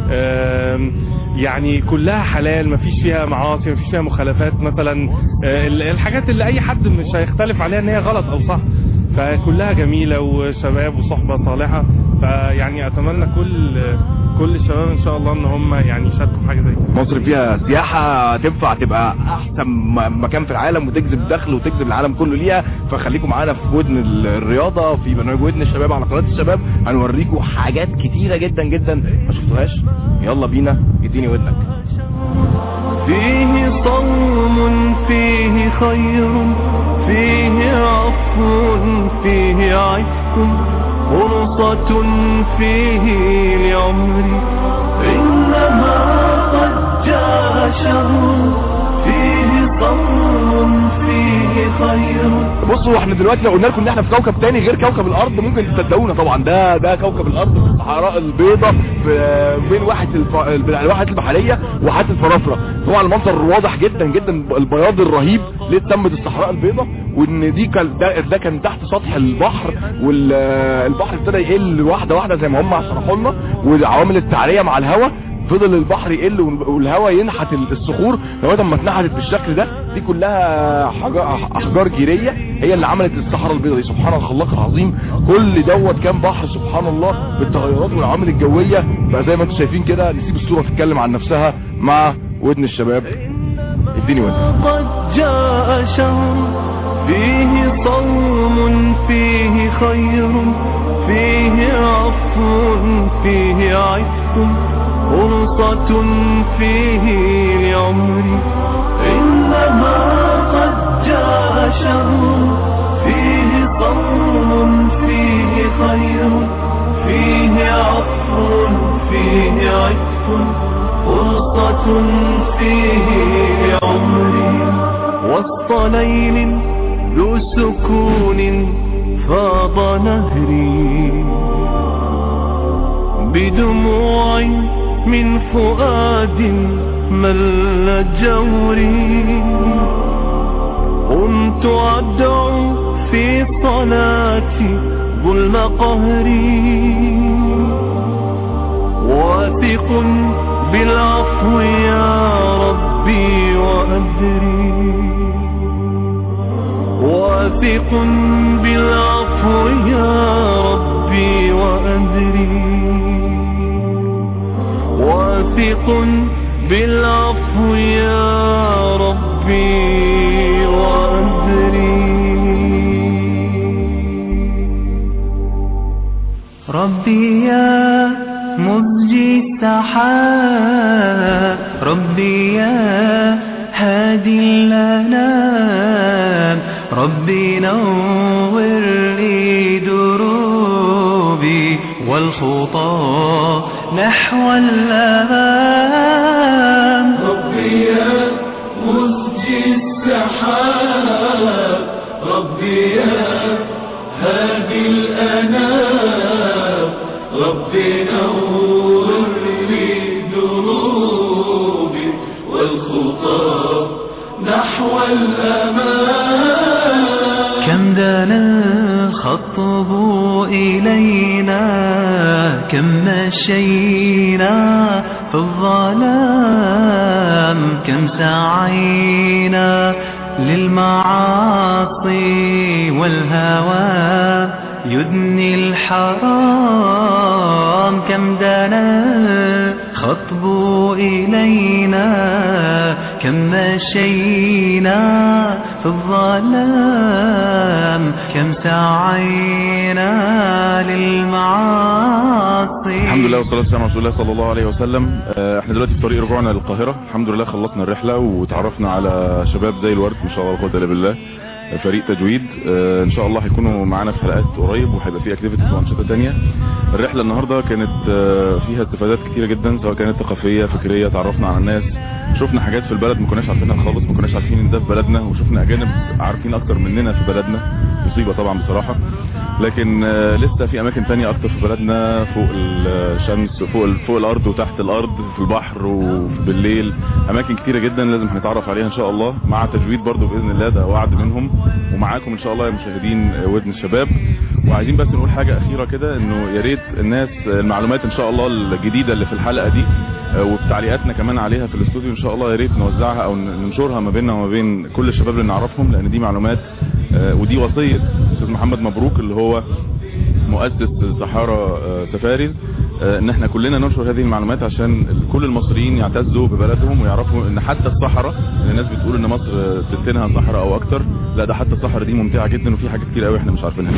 آم، يعني كلها حلال مفيش فيها معاصي مفيش فيها مخالفات مثلا آه، ال- الحاجات اللي اي حد مش هيختلف عليها ان هي غلط او صح فكلها جميلة وشباب وصحبة صالحة فيعني اتمنى كل كل الشباب ان شاء الله ان هم يعني يشاركوا في حاجة زي كده مصر فيها سياحة تنفع تبقى احسن م- مكان في العالم وتجذب دخل وتجذب العالم كله ليها فخليكم معانا في ودن ال- الرياضة في برنامج ودن الشباب على قناة الشباب هنوريكم حاجات كتيرة جدا جدا ما شفتوهاش يلا بينا اديني ودنك فيه صوم فيه خير فيه عفو فيه عفك فرصة فيه لعمري إنما قد جاء شهر فيه صوم فيه خير بصوا احنا دلوقتي لو قلنا لكم ان احنا في كوكب تاني غير كوكب الارض ممكن تصدقونا طبعا ده ده كوكب الارض في الصحراء البيضاء في بين واحه الف... بين الواحه البحريه وواحات الفرافره طبعا المنظر واضح جدا جدا البياض الرهيب ليه تمت الصحراء البيضاء وان دي كان ده, ده كان تحت سطح البحر والبحر ابتدى يقل واحده واحده زي ما هم شرحوا لنا وعوامل التعريه مع الهواء فضل البحر يقل والهواء ينحت الصخور لغايه اما اتنحتت بالشكل ده دي كلها حاجة- احجار جيريه هي اللي عملت الصحراء البيضاء دي سبحان الخلاق العظيم كل دوت كان بحر سبحان الله بالتغيرات والعوامل الجويه بقى زي ما انتم شايفين كده نسيب الصوره تتكلم عن نفسها مع ودن الشباب اديني ودن قد جاء شهر فيه صوم فيه خير فيه عفو فيه عفو فرصة فيه لعمري إنما قد جاء شهر فيه صوم فيه خير فيه عفو فيه عفو فرصة فيه عمري وسط ليل ذو سكون فاض نهري بدموع من فؤاد مل جوري كنت أدعو في صلاتي ظلم قهري واثق بالعفو يا ربي وأدري واثق بالعفو يا ربي وأدري واثق بالعفو يا ربي وأدري ربي يا مزجي السحاب ربي يا هادي الأنام ربي نور لي دروبي والخطى نحو الأمام ربي يا مزجي السحاب ربي يا هادي الأنام ربي نور لي دروبي والخطى نحو الأمام كم دنا الخطب إلينا كم مشينا في الظلام كم سعينا للمعاصي والهوى يدني الحرام كم دنا خطب إلينا كم مشينا في الظلام كم سعينا للمعاصي الحمد لله والصلاه والسلام على رسول الله صلى الله عليه وسلم آه، احنا دلوقتي في طريق رجوعنا للقاهره الحمد لله خلصنا الرحله وتعرفنا على شباب زي الورد ما شاء الله لا قوه الا بالله آه، فريق تجويد آه، ان شاء الله هيكونوا معانا في حلقات قريب وهيبقى في اكتيفيتيز وانشطه تانية الرحله النهارده كانت آه، فيها استفادات كتيره جدا سواء كانت ثقافيه فكريه تعرفنا على الناس شفنا حاجات في البلد ما كناش عارفينها خالص ما كناش عارفين ان ده في بلدنا وشفنا اجانب عارفين اكتر مننا في بلدنا مصيبه طبعا بصراحه لكن آه، لسه في اماكن تانية اكتر في بلدنا فوق الشمس فوق ال- فوق الارض وتحت الارض في البحر وبالليل اماكن كتيرة جدا لازم هنتعرف عليها ان شاء الله مع تجويد برضو باذن الله ده وعد منهم ومعاكم ان شاء الله يا مشاهدين آه، ودن الشباب وعايزين بس نقول حاجة اخيرة كده انه يا ريت الناس آه، المعلومات ان شاء الله الجديدة اللي في الحلقة دي آه، وبتعليقاتنا كمان عليها في الاستوديو ان شاء الله يا ريت نوزعها او ننشرها ما بيننا وما بين كل الشباب اللي نعرفهم لان دي معلومات آه، ودي وصية استاذ محمد مبروك اللي هو مؤسس صحارى آه، سفاري آه، ان احنا كلنا ننشر هذه المعلومات عشان كل المصريين يعتزوا ببلدهم ويعرفوا ان حتى الصحراء ان الناس بتقول ان مصر آه، تلتينها صحراء او اكتر لا ده حتى الصحراء دي ممتعة جدا وفي حاجات كتير قوي احنا مش عارفينها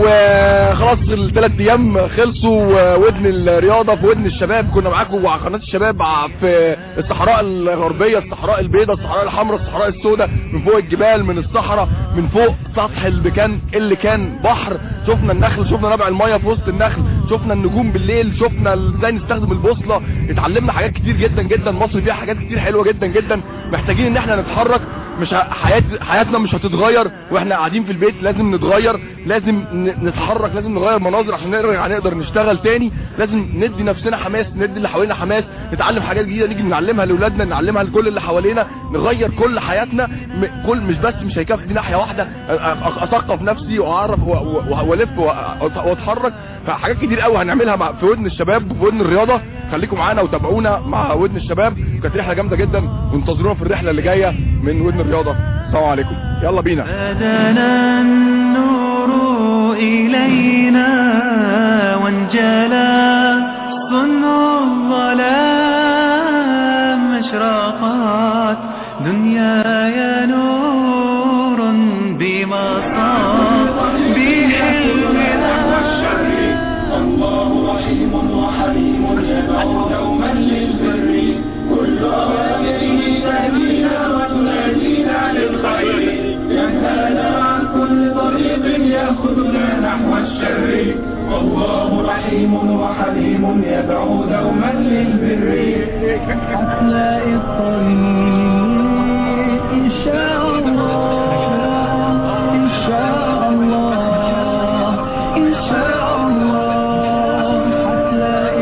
وخلاص الثلاث ايام خلصوا ودن الرياضه في ودن الشباب كنا معاكم على قناه الشباب في الصحراء الغربيه الصحراء البيضاء الصحراء الحمراء الصحراء السوداء من فوق الجبال من الصحراء من فوق سطح المكان اللي كان بحر شفنا النخل شفنا نبع الميه في وسط النخل شفنا النجوم بالليل شفنا ازاي نستخدم البوصله اتعلمنا حاجات كتير جدا جدا مصر فيها حاجات كتير حلوه جدا جدا محتاجين ان احنا نتحرك مش ه- حياة حياتنا مش هتتغير واحنا قاعدين في البيت لازم نتغير لازم ن- نتحرك لازم نغير مناظر عشان نقدر نقدر نشتغل تاني لازم ندي نفسنا حماس ندي اللي حوالينا حماس نتعلم حاجات جديده نيجي نعلمها لاولادنا نعلمها لكل اللي حوالينا نغير كل حياتنا م- كل مش بس مش هيكفي دي ناحيه واحده أ- أ- اثقف نفسي واعرف و- و- والف و- واتحرك فحاجات كتير قوي هنعملها مع في ودن الشباب وفي ودن الرياضه خليكم معانا وتابعونا مع ودن الشباب كانت رحله جامده جدا وانتظرونا في الرحله اللي جايه من ودن الرياضه السلام عليكم يلا بينا بدنا النور إلينا وانجلى صنع الظلام مشرقات دنياي نور بمصاب بحلمنا الله رحيم وحليم يدعو دوما للبر كل أوامره تهدينا وتنادينا للخير ينهانا عن كل طريق يأخذنا نحو الشر والله رحيم وحليم يدعو دوما للبر هتلاقي الطريق إن شاء الله إن شاء الله إن شاء الله هتلاقي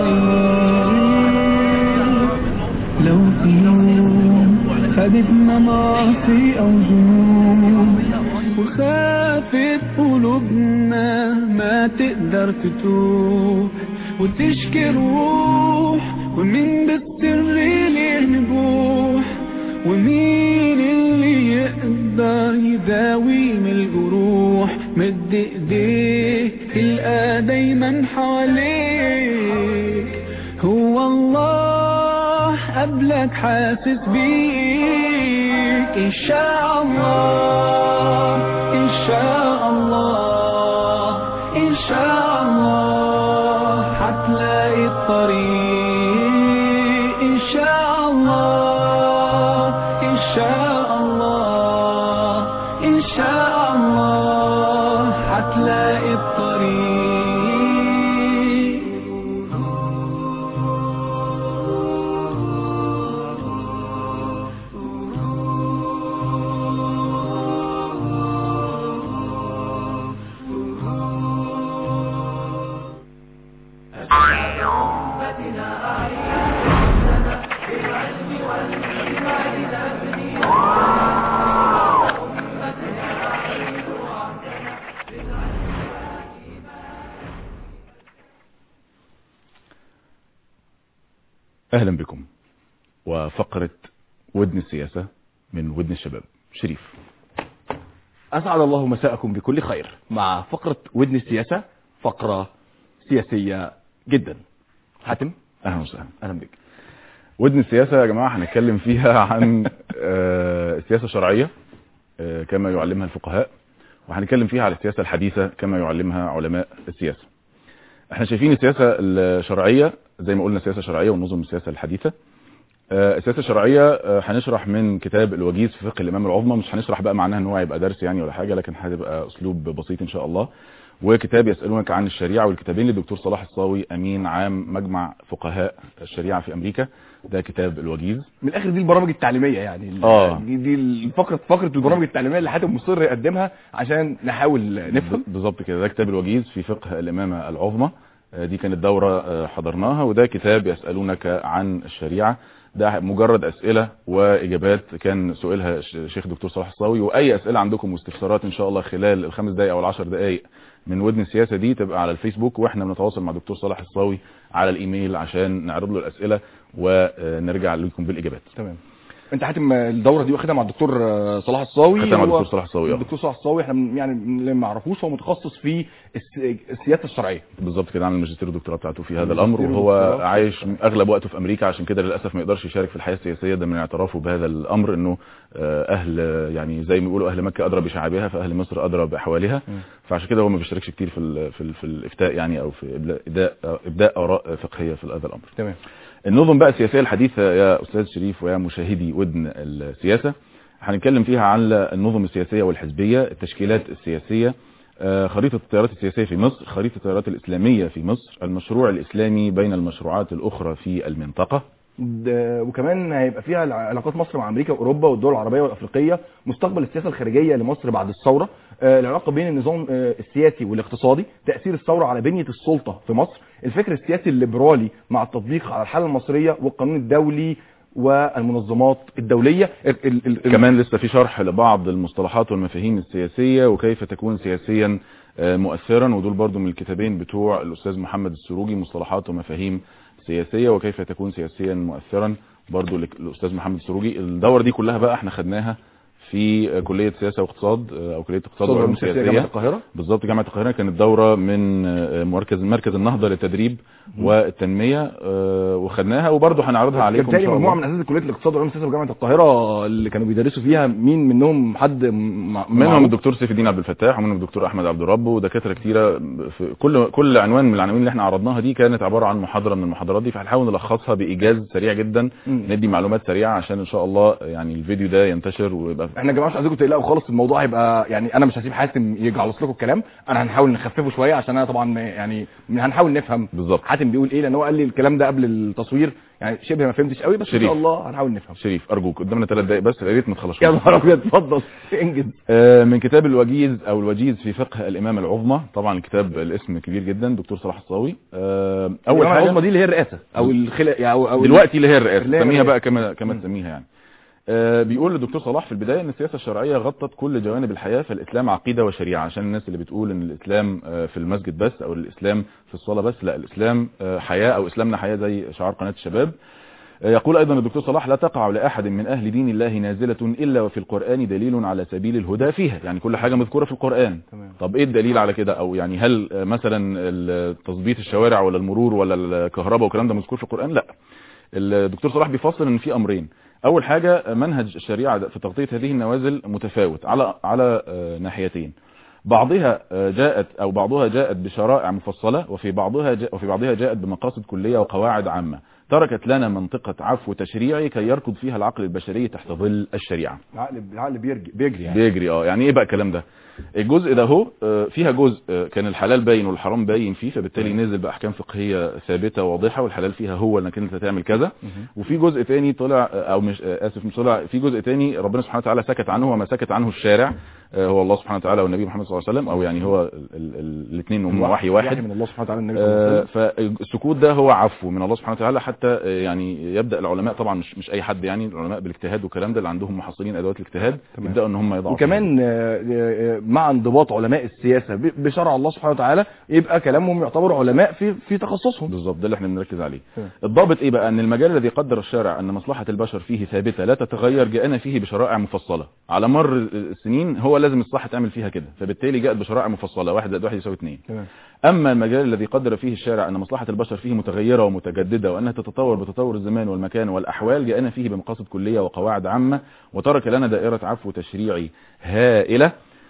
الطريق لو في يوم خدت معاصي أو ذنوب وخافت قلوبنا ما تقدر تتوب وتشكي روح ومين بالسر ليه نبوح ومين اللي يقدر يداوي من الجروح مد ايديك تلقى دايما حواليك هو الله قبلك حاسس بيك ان شاء الله ان شاء الله ان شاء الله هتلاقي الطريق ان شاء الله ان شاء الله ان شاء الله هتلاقي الطريق اهلا بكم وفقرة ودن السياسة من ودن الشباب شريف اسعد الله مساءكم بكل خير مع فقره ودن السياسه فقره سياسيه جدا حاتم اهلا وسهلا اهلا بك ودن السياسة يا جماعة هنتكلم فيها عن آه، السياسة الشرعية آه، كما يعلمها الفقهاء وهنتكلم فيها على السياسة الحديثة كما يعلمها علماء السياسة احنا شايفين السياسة الشرعية زي ما قلنا السياسة الشرعية ونظم السياسة الحديثة آه، السياسة الشرعية آه، هنشرح من كتاب الوجيز في فقه الإمام العظمى مش هنشرح بقى معناها ان هو هيبقى درس يعني ولا حاجة لكن هتبقى أسلوب بسيط إن شاء الله وكتاب يسألونك عن الشريعة والكتابين للدكتور صلاح الصاوي أمين عام مجمع فقهاء الشريعة في أمريكا ده كتاب الوجيز من الاخر دي البرامج التعليميه يعني ال- آه. دي دي الفقره فقره البرامج التعليميه اللي حاتم مصر يقدمها عشان نحاول نفهم بالظبط كده ده كتاب الوجيز في فقه الإمامة العظمى آه، دي كانت دورة آه، حضرناها وده كتاب يسألونك عن الشريعة ده مجرد أسئلة وإجابات كان سؤالها ش- شيخ دكتور صلاح الصاوي وأي أسئلة عندكم واستفسارات إن شاء الله خلال الخمس دقايق أو العشر دقايق من ودن السياسة دي تبقى على الفيسبوك وإحنا بنتواصل مع دكتور صلاح الصاوي على الإيميل عشان نعرض له الأسئلة ونرجع لكم بالإجابات تمام انت حاتم الدوره دي واخدها مع الدكتور آه، صلاح الصاوي خدتها مع هو- الدكتور صلاح الصاوي، آه. الدكتور صلاح الصاوي احنا من- يعني من اللي ما يعرفوش هو متخصص في الس- السياسه الشرعيه بالظبط كده عامل الماجستير والدكتوراه بتاعته في هذا الماجستير الامر وهو والدكتوراه. عايش اغلب وقته في امريكا عشان كده للاسف ما يقدرش يشارك في الحياه السياسيه ده من اعترافه بهذا الامر انه آه، اهل يعني زي ما بيقولوا اهل مكه ادرى بشعابها فاهل مصر ادرى باحوالها فعشان كده هو ما بيشاركش كتير في ال في, ال في الافتاء يعني او في إبلاء- ابداء ابداء اراء فقهيه في هذا الامر تمام النظم بقى السياسيه الحديثه يا استاذ شريف ويا مشاهدي ودن السياسه هنتكلم فيها عن النظم السياسيه والحزبيه التشكيلات السياسيه آه، خريطة التيارات السياسية في مصر خريطة التيارات الإسلامية في مصر المشروع الإسلامي بين المشروعات الأخرى في المنطقة ده- وكمان هيبقى فيها علاقات مصر مع امريكا واوروبا والدول العربيه والافريقيه مستقبل السياسه الخارجيه لمصر بعد الثوره آه، العلاقه بين النظام آه، السياسي والاقتصادي تاثير الثوره على بنيه السلطه في مصر الفكر السياسي الليبرالي مع التطبيق على الحاله المصريه والقانون الدولي والمنظمات الدوليه ال- ال- ال- كمان لسه في شرح لبعض المصطلحات والمفاهيم السياسية وكيف تكون سياسيا آه، مؤثرا ودول برضو من الكتابين بتوع الأستاذ محمد السروجي مصطلحات ومفاهيم سياسيه وكيف تكون سياسيا مؤثرا برضو لك- الاستاذ محمد سروجي الدوره دي كلها بقى احنا خدناها في كليه سياسه واقتصاد او كليه اقتصاد وعلوم وعلوم سياسية سياسيه جامعة القاهرة. بالظبط جامعه القاهره كانت دوره من مركز مركز النهضه للتدريب والتنميه آه، وخدناها وبرضو هنعرضها عليكم ان بالتالي شاء مجموعه الله من اساتذه كليه الاقتصاد وعلوم السياسه بجامعه القاهره اللي كانوا بيدرسوا فيها مين منهم حد م- منهم معروف؟ الدكتور سيف الدين عبد الفتاح ومنهم الدكتور احمد عبد الرب ودكاتره كتيره في كل كل عنوان من العناوين اللي احنا عرضناها دي كانت عباره عن محاضره من المحاضرات دي فهنحاول نلخصها بايجاز سريع جدا مم. ندي معلومات سريعه عشان ان شاء الله يعني الفيديو ده ينتشر ويبقى احنا يا جماعه مش عايزينكم تقلقوا خالص الموضوع هيبقى يعني انا مش هسيب حاتم يجعلص لكم الكلام انا هنحاول نخففه شويه عشان انا طبعا ما- يعني هنحاول نفهم بالظبط حاتم بيقول ايه لان هو قال لي الكلام ده قبل التصوير يعني شبه ما فهمتش قوي بس ان شريف. شاء الله هنحاول نفهم شريف ارجوك قدامنا ثلاث دقائق بس يا ريت ما تخلصوش يا نهار ابيض اتفضل انجز آه، من كتاب الوجيز او الوجيز في فقه الامامه العظمى طبعا الكتاب الاسم كبير جدا دكتور صلاح الصاوي آه، اول اول حاجه العظمى دي اللي هي الرئاسه او الخلا يعني او, أو دلوقتي اللي هي الرئاسه اللي هي سميها بقى الرئاسة. كما كما تسميها يعني آه، بيقول الدكتور صلاح في البدايه ان السياسه الشرعيه غطت كل جوانب الحياه فالاسلام عقيده وشريعه عشان الناس اللي بتقول ان الاسلام آه، في المسجد بس او الاسلام في الصلاه بس لا الاسلام آه، حياه او اسلامنا حياه زي شعار قناه الشباب آه، يقول ايضا الدكتور صلاح لا تقع لاحد من اهل دين الله نازله الا وفي القران دليل على سبيل الهدى فيها يعني كل حاجه مذكوره في القران تمام. طب ايه الدليل على كده او يعني هل آه، مثلا ال- تظبيط الشوارع ولا المرور ولا الكهرباء والكلام ده مذكور في القران لا الدكتور صلاح بيفصل ان في امرين اول حاجه منهج الشريعه ده في تغطيه هذه النوازل متفاوت على على آه، ناحيتين بعضها آه، جاءت او بعضها جاءت بشرائع مفصله وفي بعضها جاء وفي بعضها جاءت بمقاصد كليه وقواعد عامه تركت لنا منطقه عفو تشريعي كي يركض فيها العقل البشري تحت ظل الشريعه العقل العقل بيرجع بيجري يعني بيجري اه يعني ايه بقى الكلام ده الجزء ده هو آه، فيها جزء آه، كان الحلال باين والحرام باين فيه فبالتالي نزل باحكام فقهيه ثابته واضحه والحلال فيها هو انك انت تعمل كذا وفي جزء تاني طلع آه، او مش آه، اسف مش طلع في جزء تاني ربنا سبحانه وتعالى سكت عنه وما سكت عنه الشارع آه، هو الله سبحانه وتعالى والنبي محمد صلى الله عليه وسلم او يعني هو الاثنين هم وحي واحد من الله سبحانه وتعالى النبي صلى الله عليه آه، وسلم فالسكوت ده هو عفو من الله سبحانه وتعالى حتى آه، يعني يبدا العلماء طبعا مش مش اي حد يعني العلماء بالاجتهاد والكلام ده اللي عندهم محصلين ادوات الاجتهاد تمام. يبداوا ان هم يضعوا وكمان آه، آه، مع انضباط علماء السياسه ب- بشرع الله سبحانه وتعالى يبقى كلامهم يعتبر علماء في في تخصصهم بالظبط ده اللي احنا بنركز عليه تمام. الضابط ايه بقى ان المجال الذي قدر الشارع ان مصلحه البشر فيه ثابته لا تتغير جاءنا فيه بشرائع مفصله على مر السنين هو لازم الصح تعمل فيها كده فبالتالي جاءت بشرائع مفصله واحد زائد واحد يساوي اثنين تمام اما المجال الذي قدر فيه الشارع ان مصلحه البشر فيه متغيره ومتجدده وانها تتطور بتطور الزمان والمكان والاحوال جاءنا فيه بمقاصد كليه وقواعد عامه وترك لنا دائره عفو تشريعي هائله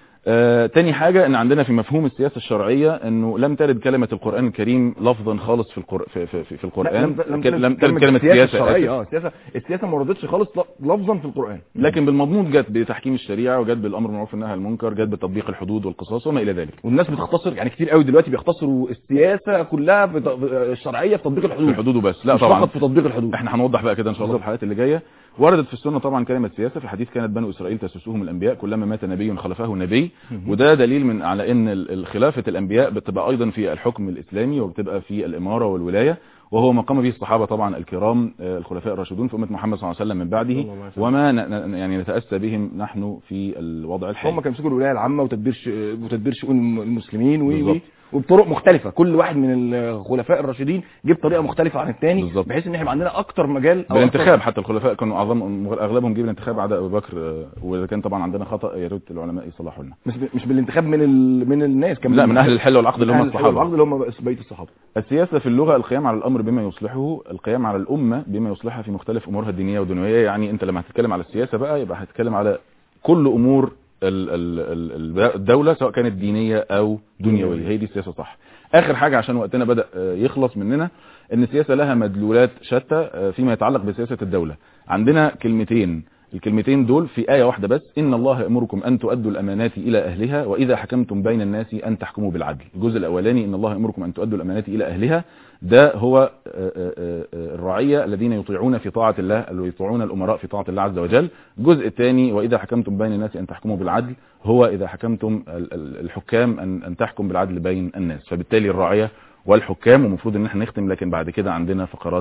آه، تاني حاجة ان عندنا في مفهوم السياسة الشرعية انه لم ترد كلمة القرآن الكريم لفظا خالص في القر... في, في, في, في القرآن لم, ك- لم ترد كلمة السياسه سياسة الشرعيه آسف. اه السياسه السياسه ما وردتش خالص ل- لفظا في القران لكن بالمضمون جت بتحكيم الشريعة وجت بالامر بالمعروف والنهي عن المنكر جت بتطبيق الحدود والقصاص وما الى ذلك والناس بتختصر يعني كتير قوي دلوقتي بيختصروا السياسه كلها في ت- الشرعيه في تطبيق الحدود في الحدود وبس لا مش طبعا فقط في تطبيق الحدود احنا هنوضح بقى كده ان شاء الله في الحلقات اللي جايه وردت في السنه طبعا كلمه سياسه في حديث كانت بنو اسرائيل تسوسهم الانبياء كلما مات نبي خلفه نبي وده دليل من على ان ال- ال- خلافه الانبياء بتبقى ايضا في الحكم الاسلامي وبتبقى في الاماره والولايه وهو ما قام به الصحابه طبعا الكرام آه، الخلفاء الراشدون في امه محمد صلى الله عليه وسلم من بعده صلى الله عليه وسلم. وما ن- ن- يعني نتاسى بهم نحن في الوضع الحالي هم كانوا يمسكوا الولايه العامه وتدبير ش... وتدبير شؤون المسلمين و... بالظبط. وبطرق مختلفه كل واحد من الخلفاء الراشدين جه بطريقه مختلفه عن الثاني بالظبط. بحيث ان احنا يبقى عندنا اكتر مجال أو بالانتخاب أكتر- حتى الخلفاء كانوا اعظم اغلبهم جه بالانتخاب عدا ابو بكر آه، واذا كان طبعا عندنا خطا يا ريت العلماء يصلحوا لنا مش ب... مش بالانتخاب من ال... من الناس كمان لا من اهل الحل والعقد اللي هم أهل الحل الصحابه والعقد اللي هم بقيه الصحابه السياسة في اللغة القيام على الأمر بما يصلحه القيام على الأمة بما يصلحها في مختلف أمورها الدينية والدنيوية يعني أنت لما هتتكلم على السياسة بقى يبقى هتتكلم على كل أمور ال- ال- ال- الدولة سواء كانت دينية أو دنيوية هي دي السياسة صح آخر حاجة عشان وقتنا بدأ آه، يخلص مننا أن السياسة لها مدلولات شتى آه، فيما يتعلق بسياسة الدولة عندنا كلمتين الكلمتين دول في آية واحدة بس إن الله يأمركم أن تؤدوا الأمانات إلى أهلها وإذا حكمتم بين الناس أن تحكموا بالعدل الجزء الأولاني إن الله يأمركم أن تؤدوا الأمانات إلى أهلها ده هو آه، آه، آه، الرعية الذين يطيعون في طاعة الله اللي يطيعون الأمراء في طاعة الله عز وجل الجزء الثاني وإذا حكمتم بين الناس أن تحكموا بالعدل هو إذا حكمتم ال- ال- الحكام أن أن تحكم بالعدل بين الناس فبالتالي الرعية والحكام ومفروض ان احنا نختم لكن بعد كده عندنا فقرات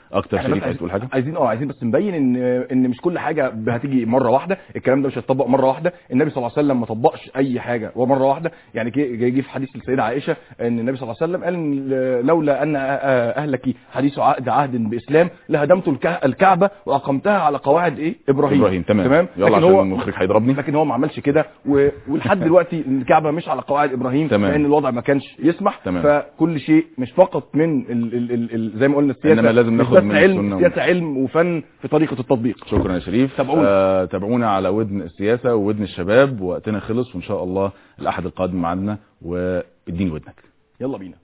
اكتر إحنا شريف بس عايز تقول حاجه عايزين اه عايزين بس نبين ان ان مش كل حاجه هتيجي مره واحده الكلام ده مش هيتطبق مره واحده النبي صلى الله عليه وسلم ما طبقش اي حاجه ومره واحده يعني جه جه في حديث السيده عائشه ان النبي صلى الله عليه وسلم قال إن لولا ان اهلك حديث عقد عهد باسلام لهدمت الك- الكعبه واقمتها على قواعد ايه ابراهيم ابراهيم تمام تمام يلا لكن عشان هو المخرج هيضربني لكن هو ما عملش كده و- ولحد دلوقتي الكعبه مش على قواعد ابراهيم تمام. لان الوضع ما كانش يسمح تمام. فكل شيء مش فقط من ال ال ال ال زي ما قلنا السياسه إنما لازم مش ناخد بس من علم السنة السياسه علم وفن في طريقه التطبيق شكرا يا شريف تابعونا. آه تابعونا على ودن السياسه وودن الشباب وقتنا خلص وان شاء الله الاحد القادم معانا واديني ودنك يلا بينا